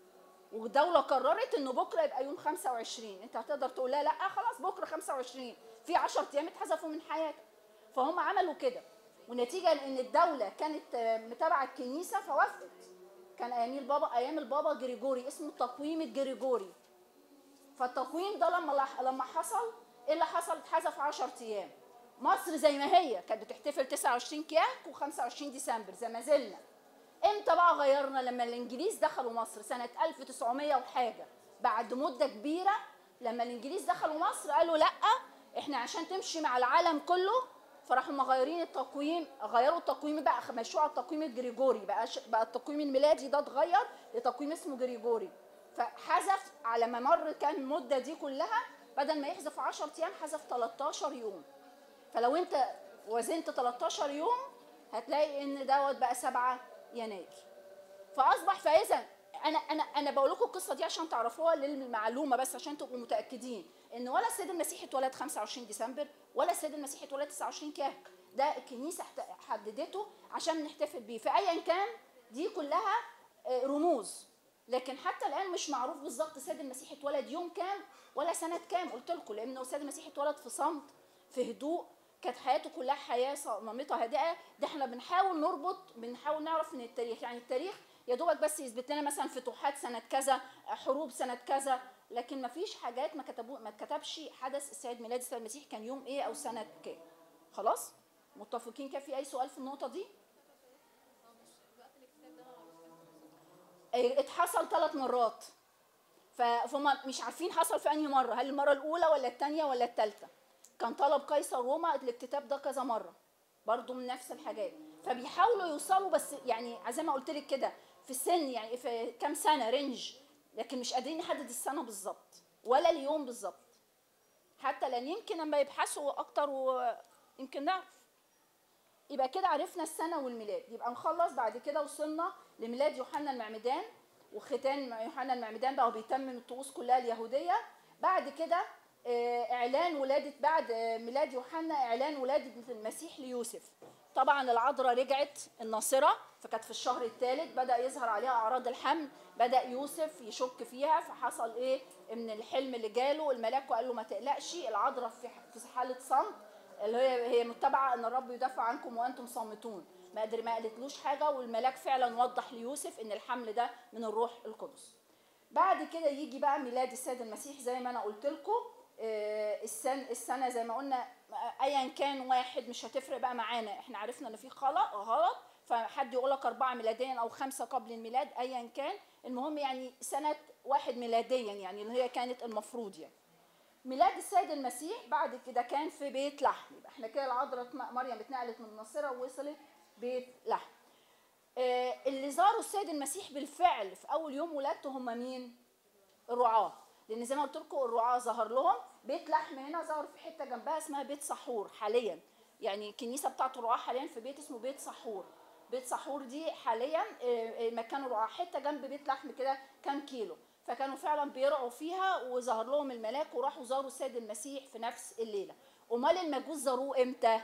والدوله قررت انه بكره يبقى يوم 25 انت هتقدر تقول لها لا خلاص بكره 25 في 10 ايام اتحذفوا من حياتك فهم عملوا كده ونتيجه لان الدوله كانت آه، متابعه الكنيسه فوافقت كان ايام البابا ايام البابا جريجوري اسمه التقويم الجريجوري فالتقويم ده لما لح- لما حصل ايه اللي حصل اتحذف 10 ايام مصر زي ما هي كانت بتحتفل 29 كياك و25 ديسمبر زي ما زلنا امتى بقى غيرنا لما الانجليز دخلوا مصر سنه 1900 وحاجه بعد مده كبيره لما الانجليز دخلوا مصر قالوا لا احنا عشان تمشي مع العالم كله فراحوا مغيرين التقويم غيروا التقويم بقى مشوا على التقويم الجريجوري بقى ش- بقى التقويم الميلادي ده اتغير لتقويم اسمه جريجوري فحذف على ما مر كان المده دي كلها بدل ما يحذف 10 ايام حذف 13 يوم فلو انت وزنت 13 يوم هتلاقي ان دوت بقى 7 يناير فاصبح فاذا انا انا انا بقول لكم القصه دي عشان تعرفوها للمعلومه بس عشان تبقوا متاكدين ان ولا السيد المسيح اتولد 25 ديسمبر ولا السيد المسيح اتولد 29 كاك ده الكنيسه احت- حددته عشان نحتفل بيه فايا كان دي كلها آه، رموز لكن حتى الان مش معروف بالظبط السيد المسيح اتولد يوم كام ولا سنه كام قلت لكم لانه السيد المسيح اتولد في صمت في هدوء كانت حياته كلها حياه صامته هادئه ده احنا بنحاول نربط بنحاول نعرف من التاريخ يعني التاريخ يا دوبك بس يثبت لنا مثلا فتوحات سنه كذا حروب سنه كذا لكن ما فيش حاجات ما كتبوا ما كتبش حدث السيد ميلاد السيد المسيح كان يوم ايه او سنه كام خلاص متفقين كان في اي سؤال في النقطه دي هو مش وقت الاكتتاب ده هو مش إيه، اتحصل ثلاث مرات ف- فهم مش عارفين حصل في انهي مره هل المره الاولى ولا الثانيه ولا الثالثه كان طلب قيصر روما الاكتتاب ده كذا مره برضو من نفس الحاجات فبيحاولوا يوصلوا بس يعني زي ما قلت لك كده في السن يعني في كام سنه رينج لكن مش قادرين نحدد السنه بالظبط ولا اليوم بالظبط حتى لان يمكن لما يبحثوا اكتر ويمكن نعرف يبقى كده عرفنا السنه والميلاد يبقى نخلص بعد كده وصلنا لميلاد يوحنا المعمدان وختان يوحنا المعمدان بقى وبيتمم الطقوس كلها اليهوديه بعد كده آه، اعلان ولاده بعد آه، ميلاد يوحنا اعلان ولاده المسيح ليوسف طبعا العذراء رجعت الناصره فكانت في الشهر الثالث بدا يظهر عليها اعراض الحمل بدا يوسف يشك فيها فحصل ايه من الحلم اللي جاله الملاك وقال له ما تقلقش العذراء في في حاله صمت اللي هي هي متبعه ان الرب يدافع عنكم وانتم صامتون ما قدر ما قالتلوش حاجه والملاك فعلا وضح ليوسف ان الحمل ده من الروح القدس بعد كده يجي بقى ميلاد السيد المسيح زي ما انا قلت لكم السن السنه زي ما قلنا آه، ايا كان واحد مش هتفرق بقى معانا احنا عرفنا ان في خلق غلط فحد يقول لك اربعه ميلاديا او خمسه قبل الميلاد ايا كان المهم يعني سنه واحد ميلاديا يعني اللي هي كانت المفروض يعني ميلاد السيد المسيح بعد كده كان في بيت لحم يبقى احنا كده العذراء م- مريم اتنقلت من الناصره ووصلت بيت لحم آه، اللي زاروا السيد المسيح بالفعل في اول يوم ولادته هم مين الرعاه لان زي ما قلت لكم الرعاه ظهر لهم بيت لحم هنا ظهر في حته جنبها اسمها بيت سحور حاليا يعني الكنيسه بتاعت الرعاه حاليا في بيت اسمه بيت سحور بيت سحور دي حاليا آه، آه، مكان الرعاه حته جنب بيت لحم كده كام كيلو فكانوا فعلا بيرعوا فيها وظهر لهم الملاك وراحوا زاروا السيد المسيح في نفس الليله امال المجوس زاروه امتى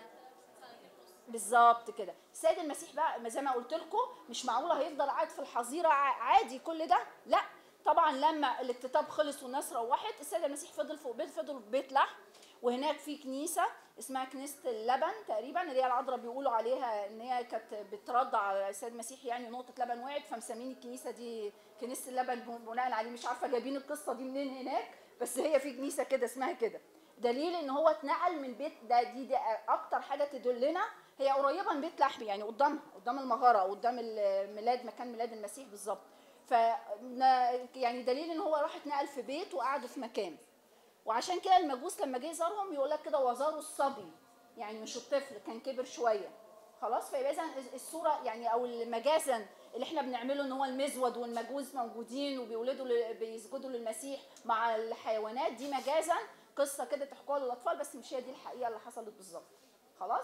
بالظبط كده السيد المسيح بقى ما زي ما قلت لكم مش معقوله هيفضل قاعد في الحظيره ع- عادي كل ده لا طبعا لما الاكتتاب خلص والناس روحت السيد المسيح فضل فوق بيت فضل في بيت لحم وهناك في كنيسه اسمها كنيسه اللبن تقريبا اللي هي العذراء بيقولوا عليها ان هي كانت بترضع على السيد المسيح يعني نقطه لبن وقعت فمسمين الكنيسه دي كنيسه اللبن بناء عليه مش عارفه جايبين القصه دي منين هناك بس هي في كنيسه كده اسمها كده دليل ان هو اتنقل من بيت ده دي, دي اكتر حاجه تدلنا هي قريبه من بيت لحم يعني قدامها قدام المغاره قدام الميلاد مكان ميلاد المسيح بالظبط ف يعني دليل ان هو راح اتنقل في بيت وقعدوا في مكان وعشان كده المجوس لما جه يزارهم يقول لك كده وزاروا الصبي يعني مش الطفل كان كبر شويه خلاص فيبقى اذا الصوره يعني او المجازا اللي احنا بنعمله ان هو المزود والمجوس موجودين وبيولدوا ل- بيسجدوا للمسيح مع الحيوانات دي مجازا قصه كده تحكوها للاطفال بس مش هي دي الحقيقه اللي حصلت بالظبط خلاص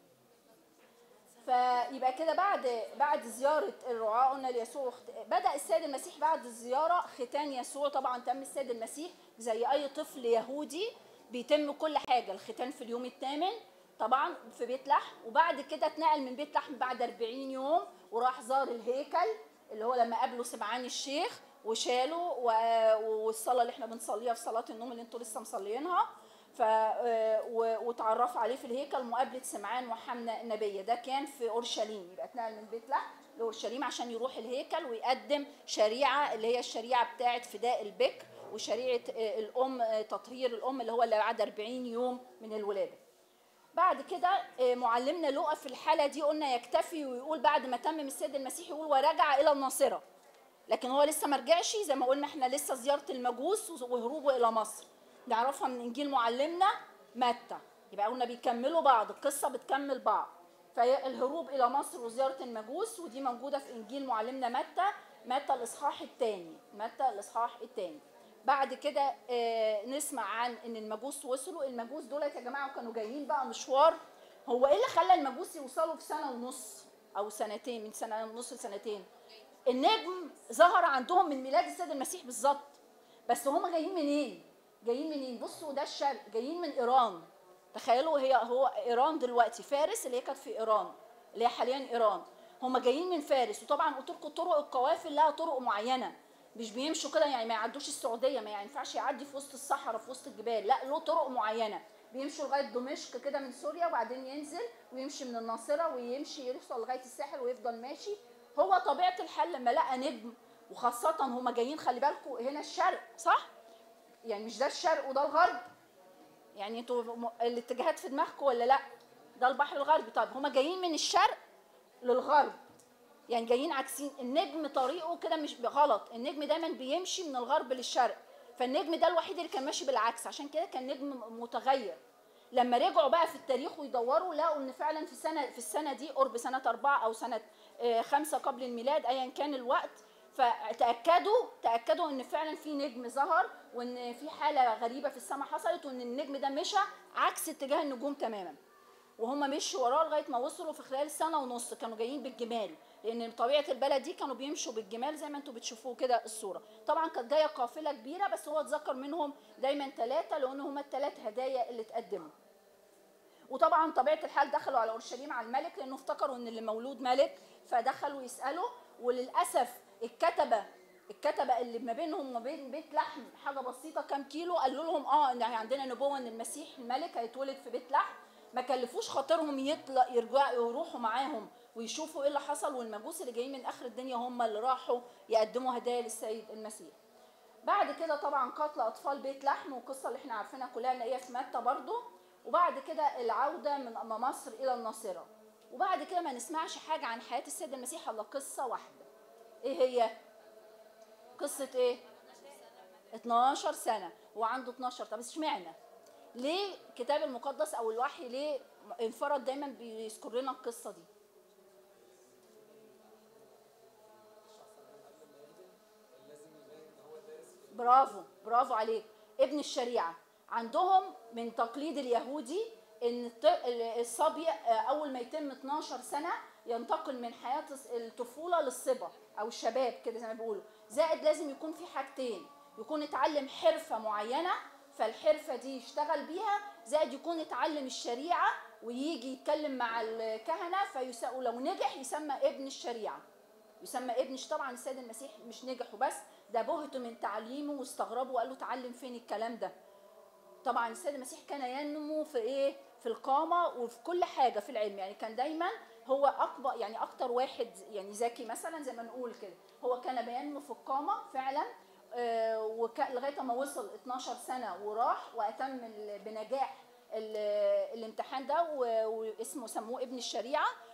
فيبقى كده بعد بعد زياره الرعاة قلنا ليسوع اخت- بدا السيد المسيح بعد الزياره ختان يسوع طبعا تم السيد المسيح زي اي طفل يهودي بيتم كل حاجه الختان في اليوم الثامن طبعا في بيت لحم وبعد كده اتنقل من بيت لحم بعد 40 يوم وراح زار الهيكل اللي هو لما قابله سمعان الشيخ وشاله و- والصلاه اللي احنا بنصليها في صلاه النوم اللي انتوا لسه مصليينها ف و- وتعرفوا عليه في الهيكل مقابله سمعان وحمنا النبيه ده كان في اورشليم يبقى اتنقل من بيت لحم لاورشليم عشان يروح الهيكل ويقدم شريعه اللي هي الشريعه بتاعه فداء البكر وشريعه آه، الام آه، تطهير الام اللي هو اللي بعد 40 يوم من الولاده بعد كده آه، معلمنا لقى في الحاله دي قلنا يكتفي ويقول بعد ما تمم السيد المسيح يقول ورجع الى الناصره لكن هو لسه ما رجعش زي ما قلنا احنا لسه زياره المجوس وهروبه الى مصر نعرفها من انجيل معلمنا متى يبقى قلنا بيكملوا بعض القصه بتكمل بعض فالهروب الى مصر وزياره المجوس ودي موجوده في انجيل معلمنا متى متى الاصحاح الثاني متى الاصحاح الثاني بعد كده آه، نسمع عن ان المجوس وصلوا المجوس دولت يا جماعه كانوا جايين بقى مشوار هو ايه اللي خلى المجوس يوصلوا في سنه ونص او سنتين من سنه ونص لسنتين النجم ظهر عندهم من ميلاد السيد المسيح بالظبط بس هم جايين منين جايين منين بصوا ده الشرق جايين من ايران تخيلوا هي هو ايران دلوقتي فارس اللي هي كانت في ايران اللي هي حاليا ايران هم جايين من فارس وطبعا قلت لكم طرق القوافل لها طرق معينه مش بيمشوا كده يعني ما يعدوش السعوديه ما ينفعش يعدي في وسط الصحراء في وسط الجبال لا له طرق معينه بيمشوا لغايه دمشق كده من سوريا وبعدين ينزل ويمشي من الناصره ويمشي يوصل لغايه الساحل ويفضل ماشي هو طبيعه الحال لما لقى نجم وخاصه هم جايين خلي بالكم هنا الشرق صح يعني مش ده الشرق وده الغرب يعني انتوا م- الاتجاهات في دماغكم ولا لا ده البحر الغربي طب هما جايين من الشرق للغرب يعني جايين عكسين النجم طريقه كده مش غلط النجم دايما بيمشي من الغرب للشرق فالنجم ده الوحيد اللي كان ماشي بالعكس عشان كده كان نجم متغير لما رجعوا بقى في التاريخ ويدوروا لقوا ان فعلا في سنه في السنه دي قرب سنه أربعة او سنه آه، خمسة قبل الميلاد ايا كان الوقت فتاكدوا تاكدوا ان فعلا في نجم ظهر وان في حاله غريبه في السماء حصلت وان النجم ده مشى عكس اتجاه النجوم تماما وهم مشوا وراه لغايه ما وصلوا في خلال سنه ونص كانوا جايين بالجمال لان طبيعه البلد دي كانوا بيمشوا بالجمال زي ما انتم بتشوفوا كده الصوره طبعا كانت جايه قافله كبيره بس هو اتذكر منهم دايما ثلاثه لان هم الثلاث هدايا اللي اتقدموا وطبعا طبيعه الحال دخلوا على اورشليم على الملك لانه افتكروا ان اللي مولود ملك فدخلوا يسالوا وللاسف الكتبه الكتبه اللي ما بينهم وما بين بيت لحم حاجه بسيطه كام كيلو قالوا لهم اه ان عندنا نبوه ان المسيح الملك هيتولد في بيت لحم ما كلفوش خاطرهم يطلع يرجعوا يروحوا معاهم ويشوفوا ايه اللي حصل والمجوس اللي جايين من اخر الدنيا هم اللي راحوا يقدموا هدايا للسيد المسيح بعد كده طبعا قتل اطفال بيت لحم والقصه اللي احنا عارفينها كلها نلاقيها في متى برضو وبعد كده العوده من مصر الى الناصره وبعد كده ما نسمعش حاجه عن حياه السيد المسيح الا قصه واحده ايه هي قصه ايه 12 سنه وعنده 12 طب اشمعنى ليه الكتاب المقدس او الوحي ليه انفرد دايما بيذكر لنا القصه دي برافو برافو عليك ابن الشريعه عندهم من تقليد اليهودي ان الط- الصبي اول ما يتم 12 سنه ينتقل من حياه الطفوله للصبا او الشباب كده زي ما بيقولوا زائد لازم يكون في حاجتين يكون اتعلم حرفه معينه فالحرفه دي يشتغل بيها زائد يكون اتعلم الشريعه ويجي يتكلم مع الكهنه فيس... ولو نجح يسمى ابن الشريعه يسمى ابن ش- طبعا السيد المسيح مش نجح وبس ده بهتوا من تعليمه واستغربوا وقالوا اتعلم فين الكلام ده طبعا السيد المسيح كان ينمو في ايه في القامه وفي كل حاجه في العلم يعني كان دايما هو اكبر يعني اكتر واحد يعني ذكي مثلا زي ما نقول كده هو كان بينمو في القامه فعلا آه، وك- لغايه ما وصل 12 سنه وراح واتم ال- بنجاح ال- الامتحان ده و- واسمه سموه ابن الشريعه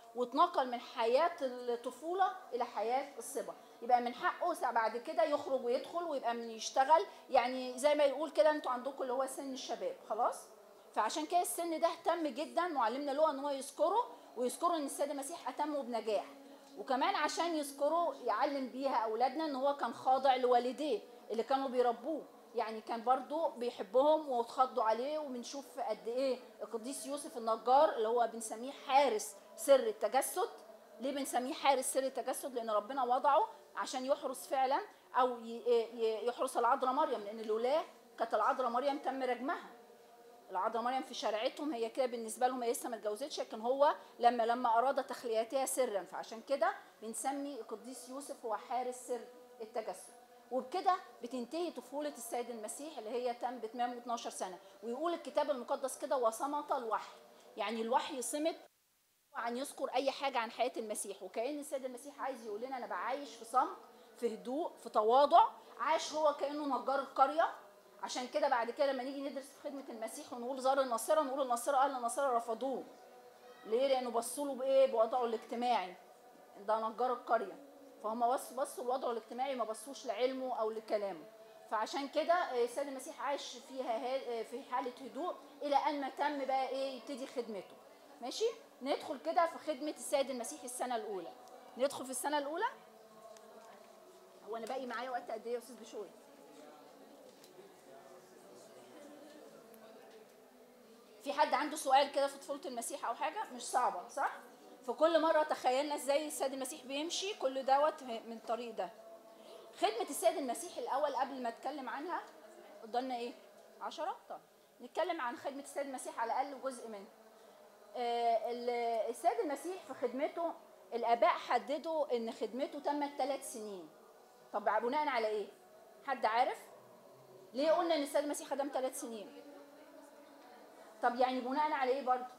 واتنقل من حياه الطفوله الى حياه الصبا يبقى من حقه سا- بعد كده يخرج ويدخل ويبقى من يشتغل يعني زي ما يقول كده انتوا عندكم اللي هو سن الشباب خلاص فعشان كده السن ده اهتم جدا معلمنا لغه ان هو يذكره ويذكروا ان السيد المسيح اتمه بنجاح وكمان عشان يذكروا يعلم بيها اولادنا ان هو كان خاضع لوالديه اللي كانوا بيربوه يعني كان برضو بيحبهم واتخضوا عليه وبنشوف قد ايه القديس يوسف النجار اللي هو بنسميه حارس سر التجسد ليه بنسميه حارس سر التجسد لان ربنا وضعه عشان يحرس فعلا او ي- ي- يحرس العذراء مريم لان لولاه كانت العذراء مريم تم رجمها العذراء مريم في شريعتهم هي كده بالنسبه لهم هي لسه ما اتجوزتش لكن هو لما لما اراد تخليتها سرا فعشان كده بنسمي القديس يوسف هو حارس سر التجسد وبكده بتنتهي طفوله السيد المسيح اللي هي تم بتمام 12 سنه ويقول الكتاب المقدس كده وصمت الوحي يعني الوحي صمت عن يذكر اي حاجه عن حياه المسيح وكان السيد المسيح عايز يقول لنا انا بعايش في صمت في هدوء في تواضع عاش هو كانه نجار القريه عشان كده بعد كده لما نيجي ندرس في خدمه المسيح ونقول زار الناصره نقول الناصره اهل الناصره رفضوه ليه لانه بصوا له بايه بوضعه الاجتماعي ده نجار القريه فهم بصوا بصوا لوضعه الاجتماعي ما بصوش لعلمه او لكلامه فعشان كده آه، السيد المسيح عاش فيها ها- آه، في حاله هدوء الى ان ما تم بقى ايه يبتدي خدمته ماشي ندخل كده في خدمه السيد المسيح السنه الاولى ندخل في السنه الاولى هو انا باقي معايا وقت قد ايه يا استاذ بشوي في حد عنده سؤال كده في طفوله المسيح او حاجه مش صعبه صح في كل مره تخيلنا ازاي السيد المسيح بيمشي كل دوت من الطريق ده خدمه السيد المسيح الاول قبل ما اتكلم عنها قدامنا ايه عشرة طب نتكلم عن خدمه السيد المسيح على الاقل جزء منها آه، ال- السيد المسيح في خدمته الاباء حددوا ان خدمته تمت ثلاث سنين طب بناء على ايه حد عارف ليه قلنا ان السيد المسيح خدم ثلاث سنين طب يعني بناء على ايه برضه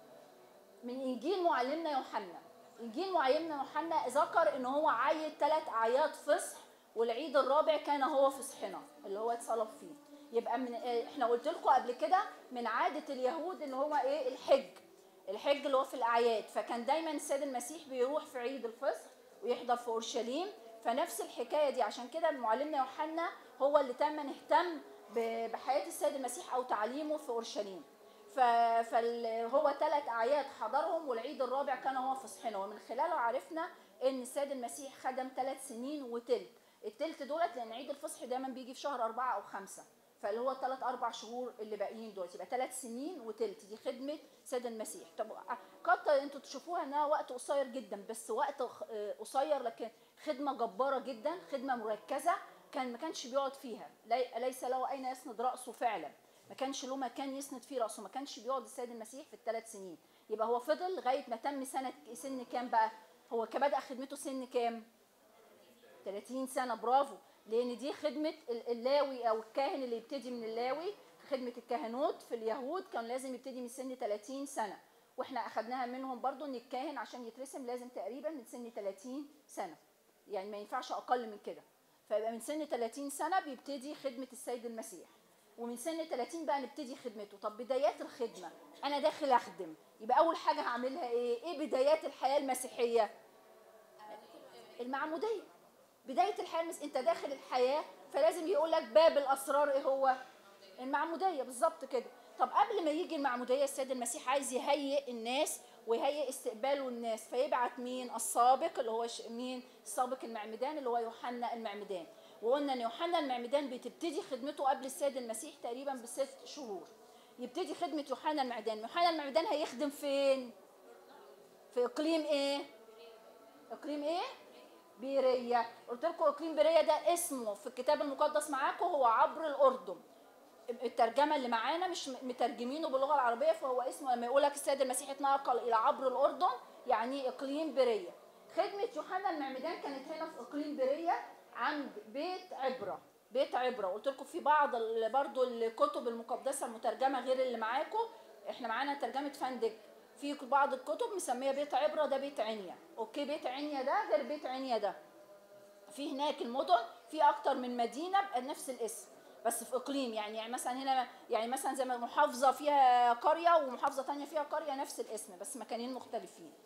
من انجيل معلمنا يوحنا انجيل معلمنا يوحنا ذكر ان هو عيد ثلاث اعياد فصح والعيد الرابع كان هو فصحنا اللي هو اتصلب فيه يبقى من آه، احنا قلت لكم قبل كده من عاده اليهود ان هو ايه الحج الحج اللي هو في الاعياد فكان دايما السيد المسيح بيروح في عيد الفصح ويحضر في اورشليم فنفس الحكايه دي عشان كده معلمنا يوحنا هو اللي تم اهتم ب- بحياه السيد المسيح او تعليمه في اورشليم فهو ثلاث اعياد حضرهم والعيد الرابع كان هو فصحنا ومن خلاله عرفنا ان السيد المسيح خدم ثلاث سنين وتلت التلت دولت لان عيد الفصح دايما بيجي في شهر أربعة او خمسة فاللي هو الثلاث اربع شهور اللي باقيين دول يبقى ثلاث سنين وتلت دي خدمه سيد المسيح طب قد انتوا تشوفوها انها وقت قصير جدا بس وقت خ- آه، قصير لكن خدمه جباره جدا خدمه مركزه كان ما كانش بيقعد فيها لي- ليس له اين يسند راسه فعلا ما كانش له مكان يسند فيه راسه ما كانش بيقعد السيد المسيح في الثلاث سنين يبقى هو فضل لغايه ما تم سنه سن كام بقى هو كبدأ خدمته سن كام 30 سنه برافو لان دي خدمه ال- اللاوي او الكاهن اللي يبتدي من اللاوي خدمه الكهنوت في اليهود كان لازم يبتدي من سن 30 سنه واحنا اخدناها منهم برضو ان الكاهن عشان يترسم لازم تقريبا من سن 30 سنه يعني ما ينفعش اقل من كده فيبقى من سن 30 سنه بيبتدي خدمه السيد المسيح ومن سن 30 بقى نبتدي خدمته طب بدايات الخدمه انا داخل اخدم يبقى اول حاجه هعملها ايه ايه بدايات الحياه المسيحيه المعموديه بدايه الحياه المس... انت داخل الحياه فلازم يقول لك باب الاسرار ايه هو المعموديه بالظبط كده طب قبل ما يجي المعموديه السيد المسيح عايز يهيئ الناس ويهيئ استقباله الناس فيبعت مين السابق اللي هو ش... مين السابق المعمدان اللي هو يوحنا المعمدان وقلنا ان يوحنا المعمدان بتبتدي خدمته قبل السيد المسيح تقريبا بست شهور يبتدي خدمه يوحنا المعمدان يوحنا المعمدان هيخدم فين في اقليم ايه اقليم ايه بيرية قلت لكم اقليم بيرية ده اسمه في الكتاب المقدس معاكم هو عبر الاردن الترجمه اللي معانا مش مترجمينه باللغه العربيه فهو اسمه لما يقول لك السيد المسيح اتنقل الى عبر الاردن يعني اقليم بيرية خدمه يوحنا المعمدان كانت هنا في اقليم بيرية عند بيت عبره بيت عبره قلت لكم في بعض ال- برضو الكتب المقدسه المترجمه غير اللي معاكم احنا معانا ترجمه فندق في بعض الكتب مسميه بيت عبره ده بيت عنيا اوكي بيت عنيا ده غير بيت عنيا ده في هناك المدن في اكتر من مدينه بنفس الاسم بس في اقليم يعني يعني مثلا هنا يعني مثلا زي ما محافظه فيها قريه ومحافظه تانية فيها قريه نفس الاسم بس مكانين مختلفين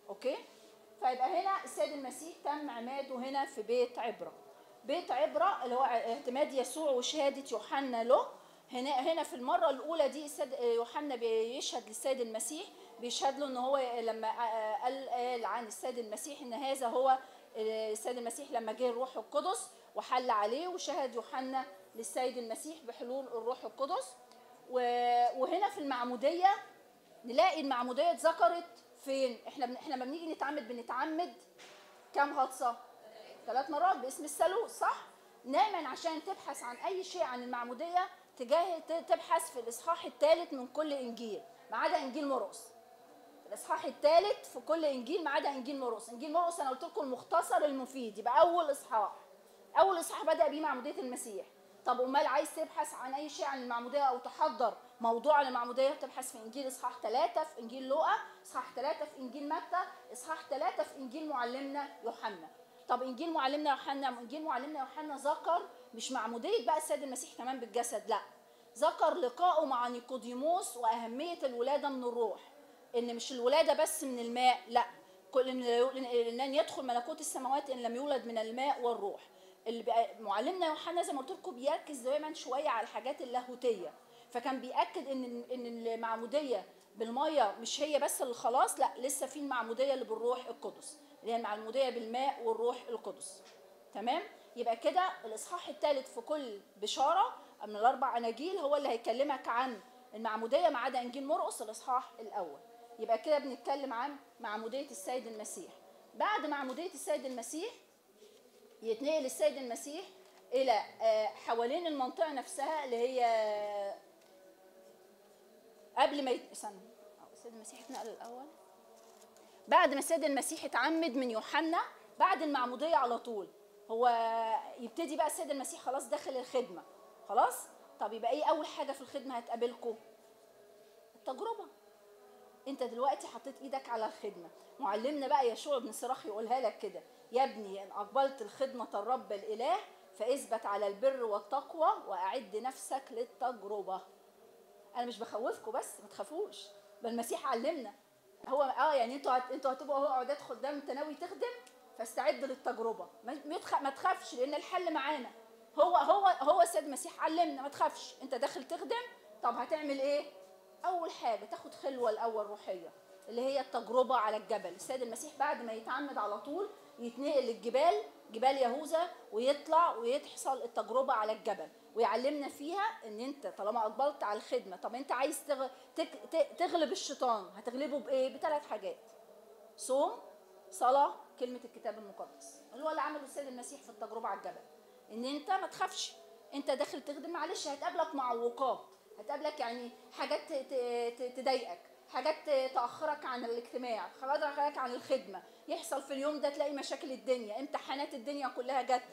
اوكي فيبقى هنا السيد المسيح تم عماده هنا في بيت عبره بيت عبره اللي هو اعتماد يسوع وشهاده يوحنا له هنا هنا في المره الاولى دي السيد يوحنا بيشهد للسيد المسيح بيشهد له ان هو لما قال قال عن السيد المسيح ان هذا هو السيد المسيح لما جه الروح القدس وحل عليه وشهد يوحنا للسيد المسيح بحلول الروح القدس و- وهنا في المعموديه نلاقي المعموديه اتذكرت فين احنا بن... احنا لما بنيجي نتعمد بنتعمد كام غطسه ثلاث مرات باسم الثالوث صح دايما عشان تبحث عن اي شيء عن المعموديه تجاه ت- تبحث في الاصحاح الثالث من كل انجيل ما عدا انجيل مرقس الاصحاح الثالث في كل انجيل ما عدا انجيل مرقس انجيل مرقس انا قلت لكم المختصر المفيد يبقى اول اصحاح اول اصحاح بدا بيه معموديه المسيح طب امال عايز تبحث عن اي شيء عن المعموديه او تحضر موضوع عن المعموديه تبحث في انجيل اصحاح ثلاثة في انجيل لوقا اصحاح ثلاثة في انجيل متى اصحاح ثلاثة في انجيل معلمنا يوحنا طب انجيل معلمنا يوحنا انجيل معلمنا يوحنا ذكر مش معموديه بقى السيد المسيح كمان بالجسد لا ذكر لقائه مع نيقوديموس واهميه الولاده من الروح ان مش الولاده بس من الماء لا كل ان لن يدخل ملكوت السماوات ان لم يولد من الماء والروح اللي بقى معلمنا يوحنا زي ما قلت لكم بيركز دايما شويه على الحاجات اللاهوتيه فكان بياكد ان ان المعموديه بالميه مش هي بس الخلاص لا لسه في المعموديه اللي بالروح القدس اللي هي المعموديه بالماء والروح القدس تمام يبقى كده الاصحاح الثالث في كل بشاره من الاربع اناجيل هو اللي هيكلمك عن المعموديه ما عدا انجيل مرقس الاصحاح الاول يبقى كده بنتكلم عن معموديه السيد المسيح بعد معموديه السيد المسيح يتنقل السيد المسيح الى آه، حوالين المنطقه نفسها اللي هي قبل ما يت... استنى أه، السيد المسيح اتنقل الاول بعد ما السيد المسيح اتعمد من يوحنا بعد المعموديه على طول هو يبتدي بقى السيد المسيح خلاص داخل الخدمه خلاص طب يبقى ايه اول حاجه في الخدمه هتقابلكم التجربه انت دلوقتي حطيت ايدك على الخدمه معلمنا بقى يشوع بن صراخ يقولها لك كده يا ابني ان اقبلت الخدمه الرب الاله فاثبت على البر والتقوى واعد نفسك للتجربه انا مش بخوفكم بس ما تخافوش بل المسيح علمنا هو اه يعني انتوا هت... انتوا هتبقوا هو اعداد خدام انت ناوي تخدم فاستعد للتجربه ما ما تخ... ما تخافش لان الحل معانا هو هو هو السيد المسيح علمنا ما تخافش انت داخل تخدم طب هتعمل ايه اول حاجه تاخد خلوه الاول روحيه اللي هي التجربه على الجبل السيد المسيح بعد ما يتعمد على طول يتنقل الجبال جبال يهوذا ويطلع ويحصل التجربه على الجبل ويعلمنا فيها ان انت طالما اقبلت على الخدمه طب انت عايز تغ... تك... ت- تغلب الشيطان هتغلبه بايه بثلاث حاجات صوم صلاه كلمه الكتاب المقدس اللي هو اللي عمله السيد المسيح في التجربه على الجبل ان انت ما تخافش انت داخل تخدم معلش هتقابلك معوقات هتقابلك يعني حاجات ت- ت- ت- تضايقك حاجات ت- تاخرك عن الاجتماع حاجات تاخرك عن الخدمه يحصل في اليوم ده تلاقي مشاكل الدنيا امتحانات الدنيا كلها جت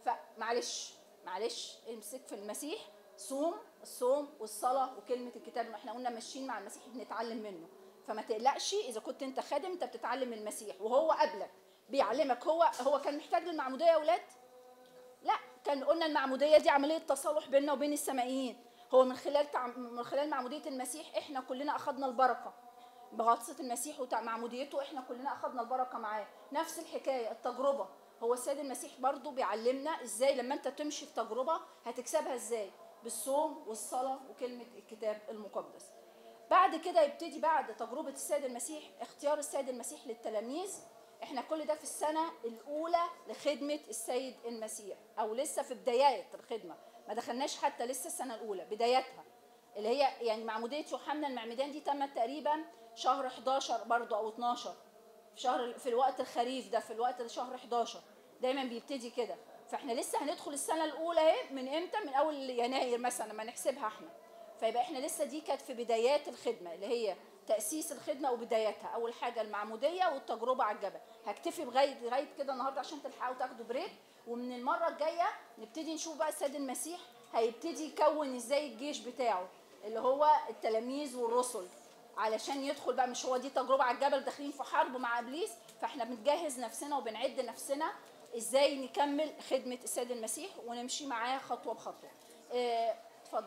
فمعلش معلش امسك في المسيح صوم الصوم والصلاه وكلمه الكتاب ما احنا قلنا ماشيين مع المسيح بنتعلم منه فما تقلقش اذا كنت انت خادم انت بتتعلم من المسيح وهو قبلك بيعلمك هو هو كان محتاج للمعموديه يا اولاد لا كان قلنا المعموديه دي عمليه تصالح بيننا وبين السمائيين هو من خلال تع... من خلال معموديه المسيح احنا كلنا اخذنا البركه بغطسه المسيح ومعموديته احنا كلنا اخذنا البركه معاه نفس الحكايه التجربه هو السيد المسيح برضو بيعلمنا ازاي لما انت تمشي في تجربه هتكسبها ازاي بالصوم والصلاه وكلمه الكتاب المقدس بعد كده يبتدي بعد تجربه السيد المسيح اختيار السيد المسيح للتلاميذ احنا كل ده في السنه الاولى لخدمه السيد المسيح او لسه في بدايات الخدمه ما دخلناش حتى لسه السنه الاولى بداياتها اللي هي يعني معموديه يوحنا المعمدان دي تمت تقريبا شهر 11 برضو او 12 في شهر في الوقت الخريف ده في الوقت شهر 11 دايما بيبتدي كده فاحنا لسه هندخل السنه الاولى اهي من امتى من اول يناير مثلا لما نحسبها احنا فيبقى احنا لسه دي كانت في بدايات الخدمه اللي هي تاسيس الخدمه وبدايتها اول حاجه المعموديه والتجربه على الجبل هكتفي لغايه لغايه كده النهارده عشان تلحقوا تاخدوا بريك ومن المره الجايه نبتدي نشوف بقى السيد المسيح هيبتدي يكون ازاي الجيش بتاعه اللي هو التلاميذ والرسل علشان يدخل بقى مش هو دي تجربه على الجبل داخلين في حرب مع ابليس فاحنا بنجهز نفسنا وبنعد نفسنا ازاي نكمل خدمه السيد المسيح ونمشي معاه خطوه بخطوه اه، اتفضل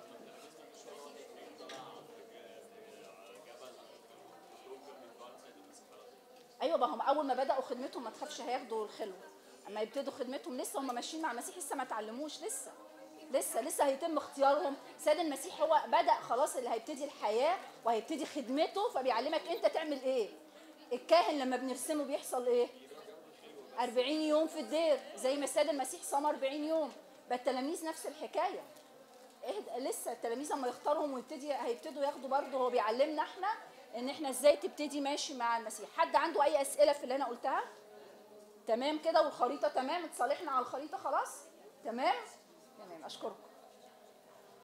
ايوه ما هم اول ما بداوا خدمتهم ما تخافش هياخدوا الخلوه اما يبتدوا خدمتهم لسه هم ماشيين مع المسيح لسه ما اتعلموش لسه لسه لسه هيتم اختيارهم سيد المسيح هو بدا خلاص اللي هيبتدي الحياه وهيبتدي خدمته فبيعلمك انت تعمل ايه الكاهن لما بنرسمه بيحصل ايه 40 يوم في الدير زي ما السيد المسيح صام 40 يوم بقى التلاميذ نفس الحكايه اهد- لسه التلاميذ لما يختارهم ويبتدي هيبتدوا ياخدوا برضه هو بيعلمنا احنا ان احنا ازاي تبتدي ماشي مع المسيح حد عنده اي اسئله في اللي انا قلتها تمام كده والخريطه تمام اتصالحنا على الخريطه خلاص تمام تمام اشكركم